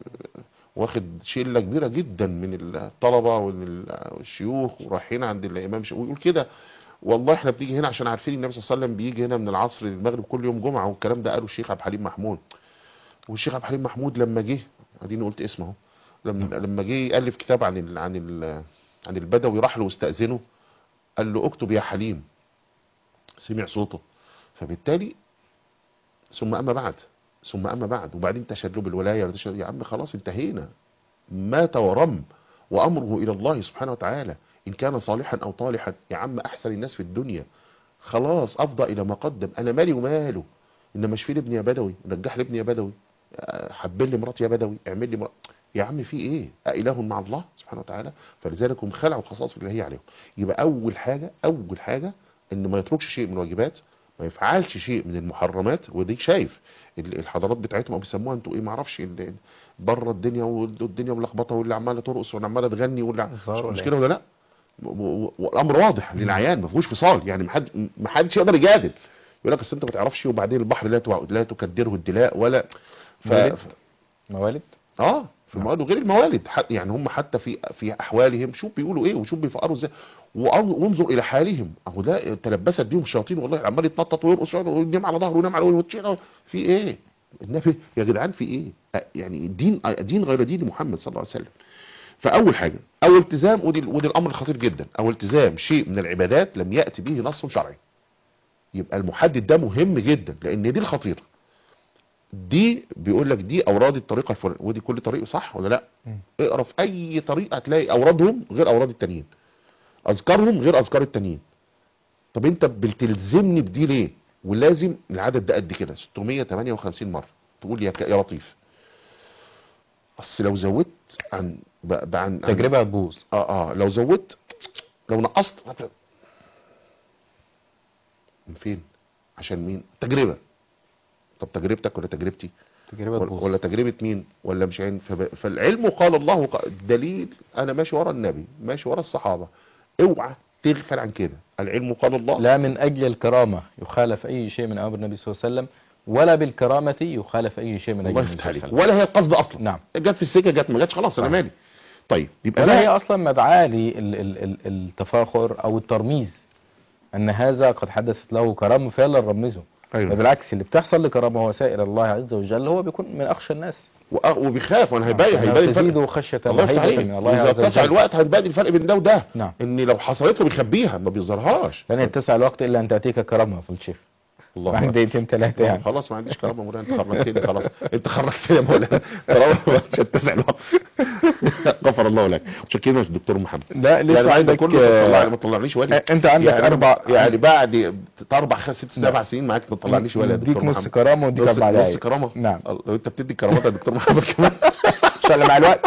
Speaker 2: واخد شله كبيره جدا من الطلبه ومن الشيوخ ورايحين عند الامام ش- ويقول كده والله احنا بنيجي هنا عشان عارفين النبي صلى الله عليه وسلم بيجي هنا من العصر للمغرب كل يوم جمعه والكلام ده قاله الشيخ عبد الحليم محمود والشيخ عبد الحليم محمود لما جه اديني قلت اسمه اهو لما لما جه يالف كتاب عن ال عن ال عن البدوي راح له واستاذنه قال له اكتب يا حليم سمع صوته فبالتالي ثم اما بعد ثم اما بعد وبعدين تشهد له بالولايه ولا تشهد يا عم خلاص انتهينا مات ورم وامره الى الله سبحانه وتعالى ان كان صالحا او طالحا يا عم احسن الناس في الدنيا خلاص افضى الى ما قدم انا مالي وماله انما اشفي لي ابني يا بدوي نجح لي ابني يا بدوي أه، حبل لي مراتي يا بدوي اعمل لي مرات يا عم في ايه أإله مع الله سبحانه وتعالى فلذلك هم خلعوا خصائص الالهيه عليهم يبقى اول حاجه اول حاجه ان ما يتركش شيء من الواجبات ما يفعلش شيء من المحرمات ودي شايف ال- الحضارات بتاعتهم او بيسموها انتوا ايه ما اعرفش ال- بره الدنيا والدنيا ملخبطه واللي عماله ترقص واللي عماله تغني واللي
Speaker 1: هزار
Speaker 2: مش
Speaker 1: ولا
Speaker 2: كده ولا لا و- و- والامر واضح للعيان ما فيهوش فصال يعني ما حد ما حدش يقدر يجادل يقول لك اصل انت ما تعرفش وبعدين البحر لا تو- لا تكدره الدلاء ولا ف...
Speaker 1: موالد موالد
Speaker 2: اه في الموالد وغير الموالد ح- يعني هم حتى في في احوالهم شوف بيقولوا ايه وشوف بيفقروا ازاي وأن- وانظر الى حالهم اهو ده تلبست بيهم الشياطين والله عمال يتنطط ويرقص وينام على ظهره وينام على وجهه في ايه النبي يا جدعان في ايه أ- يعني دين دين غير دين محمد صلى الله عليه وسلم فاول حاجه او التزام ودي ودي الامر الخطير جدا او التزام شيء من العبادات لم ياتي به نص شرعي يبقى المحدد ده مهم جدا لان دي الخطيره دي بيقول لك دي اوراد الطريقه الفلانيه ودي كل طريقه صح ولا لا
Speaker 1: مم.
Speaker 2: اقرا في اي طريقه هتلاقي اورادهم غير اوراد التانيين اذكارهم غير اذكار التانيين طب انت بتلزمني بدي ليه ولازم العدد ده قد كده 658 مره تقول يا ك- يا لطيف اصل لو زودت عن ب- ب- عن عن-
Speaker 1: تجربة هتبوظ
Speaker 2: اه اه لو زودت لو نقصت هت- من فين عشان مين تجربه طب تجربتك ولا تجربتي
Speaker 1: تجربة
Speaker 2: ولا-
Speaker 1: تبوظ
Speaker 2: ولا تجربة مين ولا مش عين فب- فالعلم قال الله وق- دليل انا ماشي ورا النبي ماشي ورا الصحابة اوعى تغفل عن كده العلم قال الله
Speaker 1: لا من أجل الكرامة يخالف أي شيء من أمر النبي صلى الله عليه وسلم ولا بالكرامة يخالف أي شيء من أجل
Speaker 2: الله
Speaker 1: النبي
Speaker 2: يفتح
Speaker 1: صلى الله
Speaker 2: عليك
Speaker 1: عليه وسلم
Speaker 2: ولا هي القصد اصلا
Speaker 1: نعم
Speaker 2: جت في السكه جت ما جاتش خلاص انا
Speaker 1: صح.
Speaker 2: مالي طيب يبقى
Speaker 1: ولا
Speaker 2: ده
Speaker 1: هي أصلا مدعاة للتفاخر أو الترميز أن هذا قد حدثت له كرامة فيلا نرمزه
Speaker 2: ايوه
Speaker 1: بالعكس اللي بتحصل لكرامة وسائر الله عز وجل هو بيكون من أخشى الناس
Speaker 2: وأ- وبيخاف وانا هيبين هيبين الفرق
Speaker 1: تزيد خشية
Speaker 2: الله يفتح
Speaker 1: وهيبة
Speaker 2: عليك
Speaker 1: من الله
Speaker 2: اذا
Speaker 1: عز
Speaker 2: اتسع
Speaker 1: وجل
Speaker 2: الوقت هنبين الفرق بين ده وده
Speaker 1: نعم
Speaker 2: ان لو حصلت له بيخبيها ما بيظهرهاش
Speaker 1: لن يتسع الوقت إلا أن تأتيك كرامة في الشيخ
Speaker 2: الله
Speaker 1: بعد دقيقتين ثلاثة يعني
Speaker 2: خلاص ما عنديش كرامه يا مولانا انت خرجتني خلاص انت خرجتني يا مولانا طالما مش هتسع الوقت غفر الله لك متشكرين يا دكتور محمد
Speaker 1: لا لسه
Speaker 2: يعني بعد ده
Speaker 1: عندك
Speaker 2: كله ما تطلعني-
Speaker 1: آه،
Speaker 2: ما تطلعنيش ولي
Speaker 1: انت عندك
Speaker 2: يعني
Speaker 1: اربع
Speaker 2: يعني بعد اربع خمس ست سبع
Speaker 1: نعم.
Speaker 2: سنين معاك ما تطلعنيش ولا يا
Speaker 1: اديك
Speaker 2: دكتور
Speaker 1: نص
Speaker 2: محمد
Speaker 1: كرامه واديك
Speaker 2: نص
Speaker 1: اربع
Speaker 2: نص
Speaker 1: دقايق
Speaker 2: كرامه
Speaker 1: نعم
Speaker 2: لو انت بتدي كرامات يا دكتور محمد كمان
Speaker 1: ان شاء الله مع الوقت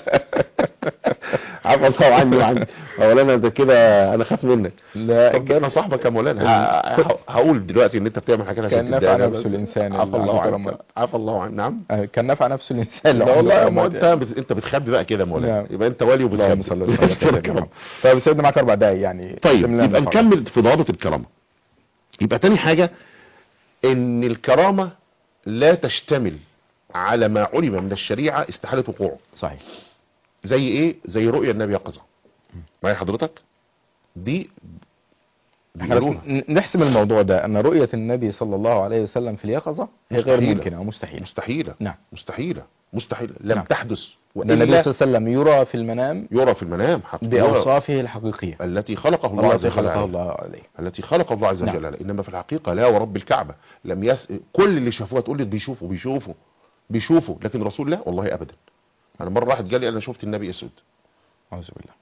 Speaker 2: عفوا الله عني وعني مولانا ده كده انا خاف منك
Speaker 1: لا
Speaker 2: طب ده انا صاحبك يا مولانا ه- ه- هقول دلوقتي ان انت بتعمل حاجه عشان
Speaker 1: كان نفع
Speaker 2: تديها
Speaker 1: نفسه
Speaker 2: بس.
Speaker 1: الانسان
Speaker 2: عفى
Speaker 1: اللي
Speaker 2: الله
Speaker 1: عنده
Speaker 2: عنك
Speaker 1: كرامات.
Speaker 2: عفى الله عنك نعم
Speaker 1: آه، كان نفع نفسه الانسان اللي
Speaker 2: لا
Speaker 1: عنده
Speaker 2: والله ما
Speaker 1: كرامات
Speaker 2: انت
Speaker 1: يعني.
Speaker 2: بت- انت بتخبي بقى كده يا مولانا
Speaker 1: نعم.
Speaker 2: يبقى انت ولي
Speaker 1: اللهم
Speaker 2: وبتخبي
Speaker 1: صل وسلم على سيدنا محمد. طيب سيدنا معاك اربع دقايق يعني
Speaker 2: طيب
Speaker 1: سلم لنا
Speaker 2: يبقى
Speaker 1: النقاط.
Speaker 2: نكمل في ضوابط الكرامه يبقى تاني حاجه ان الكرامه لا تشتمل على ما علم من الشريعه استحاله وقوعه
Speaker 1: صحيح
Speaker 2: زي ايه زي رؤيا النبي يقظه معايا حضرتك دي
Speaker 1: احنا بس
Speaker 2: بيقولوها
Speaker 1: ن- نحسم الموضوع ده ان رؤية النبي صلى الله عليه وسلم في اليقظة هي غير
Speaker 2: مستحيلة.
Speaker 1: ممكنة او مستحيلة
Speaker 2: مستحيله
Speaker 1: نعم
Speaker 2: مستحيله مستحيله لم
Speaker 1: نعم.
Speaker 2: تحدث
Speaker 1: ده النبي
Speaker 2: والا
Speaker 1: صلى الله عليه وسلم يرى في المنام
Speaker 2: يرى في المنام حق يرى
Speaker 1: بأوصافه الحقيقية
Speaker 2: التي خلقه الله
Speaker 1: الله
Speaker 2: عز وجل
Speaker 1: خلقه
Speaker 2: عليه.
Speaker 1: الله عليه
Speaker 2: التي خلق الله عز
Speaker 1: نعم.
Speaker 2: وجل عليه. انما في الحقيقه لا ورب الكعبه لم يس... كل اللي شافوها تقول لي بيشوفوا بيشوفوا بيشوفوا لكن رسول الله والله ابدا انا مره واحد قال لي انا شفت النبي اسود
Speaker 1: أعوذ بالله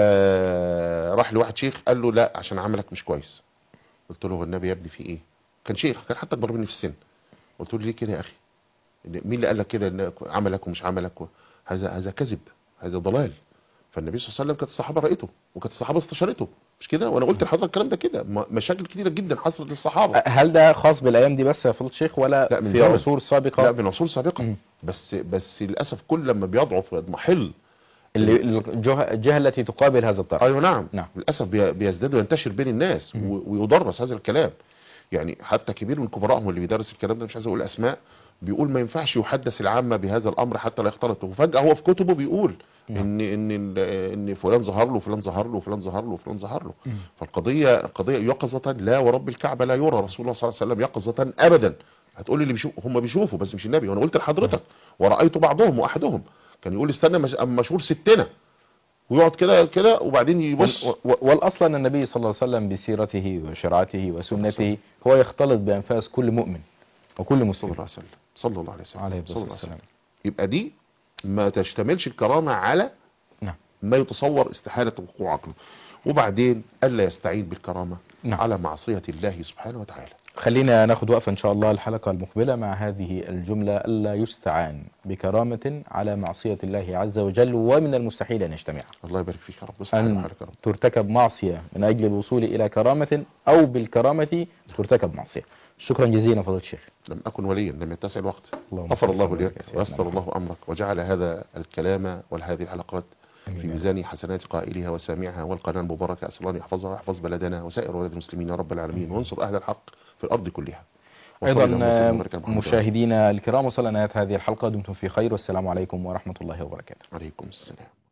Speaker 2: فراح لواحد شيخ قال له لا عشان عملك مش كويس قلت له هو النبي يا ابني في ايه كان شيخ كان حتى اكبر مني في السن قلت له ليه كده يا اخي مين اللي قال لك كده إن عملك ومش عملك و- هذا هذا كذب هذا ضلال فالنبي صلى الله عليه وسلم كانت الصحابه رايته وكانت الصحابه استشارته مش كده وانا قلت لحضرتك الكلام ده كده م- مشاكل كتيره جدا حصلت للصحابه
Speaker 1: هل ده خاص بالايام دي بس يا فضيله الشيخ ولا
Speaker 2: لا، من
Speaker 1: في
Speaker 2: زمن.
Speaker 1: عصور سابقة
Speaker 2: لا من عصور سابقه
Speaker 1: مم.
Speaker 2: بس بس للاسف كل لما بيضعف ويضمحل
Speaker 1: اللي الجهة, الجهة التي تقابل هذا الطرف
Speaker 2: ايوه نعم
Speaker 1: نعم.
Speaker 2: للاسف بي- بيزداد وينتشر بين الناس
Speaker 1: مم.
Speaker 2: و- ويدرس هذا الكلام يعني حتى كبير من كبرائهم اللي بيدرس الكلام ده مش عايز اقول اسماء بيقول ما ينفعش يحدث العامه بهذا الامر حتى لا يختلطوا وفجاه هو في كتبه بيقول
Speaker 1: نعم.
Speaker 2: ان ان ال- ان فلان ظهر له وفلان ظهر له وفلان ظهر له وفلان ظهر له
Speaker 1: مم.
Speaker 2: فالقضيه قضيه يقظه لا ورب الكعبه لا يرى رسول الله صلى الله عليه وسلم يقظه ابدا هتقول لي اللي بيشوف هم بيشوفوا بس مش النبي وانا قلت لحضرتك ورايت بعضهم واحدهم كان يقول استنى مش أما مشهور ستنا ويقعد كده كده وبعدين يبص
Speaker 1: وال- و- والاصل ان النبي صلى الله عليه وسلم بسيرته وشرعته وسنته هو يختلط بانفاس كل مؤمن وكل
Speaker 2: صلى
Speaker 1: مسلم
Speaker 2: الله عليه وسلم صلى الله عليه وسلم
Speaker 1: عليه
Speaker 2: صلى
Speaker 1: الصلاه
Speaker 2: الله عليه وسلم
Speaker 1: والسلام
Speaker 2: يبقى دي ما تشتملش الكرامة على
Speaker 1: نعم.
Speaker 2: ما يتصور استحالة وقوع عقله وبعدين ألا يستعين بالكرامة
Speaker 1: نعم.
Speaker 2: على معصية الله سبحانه وتعالى
Speaker 1: خلينا ناخد وقفة إن شاء الله الحلقة المقبلة مع هذه الجملة ألا يستعان بكرامة على معصية الله عز وجل ومن المستحيل أن يجتمع
Speaker 2: الله يبارك فيك يا رب استعان
Speaker 1: أن
Speaker 2: حالك يا رب
Speaker 1: ترتكب معصية من أجل الوصول إلى كرامة أو بالكرامة ترتكب معصية شكرا جزيلا فضيلة الشيخ
Speaker 2: لم أكن وليا لم يتسع الوقت
Speaker 1: اللهم
Speaker 2: غفر
Speaker 1: صل
Speaker 2: الله
Speaker 1: وسلم
Speaker 2: لك
Speaker 1: على سيدنا
Speaker 2: ويسر
Speaker 1: محمد.
Speaker 2: الله أمرك وجعل هذا الكلام وهذه الحلقات
Speaker 1: آمين
Speaker 2: في
Speaker 1: يا رب.
Speaker 2: ميزان حسنات قائلها وسامعها والقناة المباركة أسأل الله أن يحفظها ويحفظ بلدنا وسائر ولاد المسلمين يا رب العالمين وانصر أهل الحق في الأرض كلها وصلى
Speaker 1: أيضا
Speaker 2: اللهم وسلم وبارك على محمد
Speaker 1: مشاهدينا الكرام وصلنا نهاية هذه الحلقة دمتم في خير والسلام عليكم ورحمة الله وبركاته
Speaker 2: عليكم السلام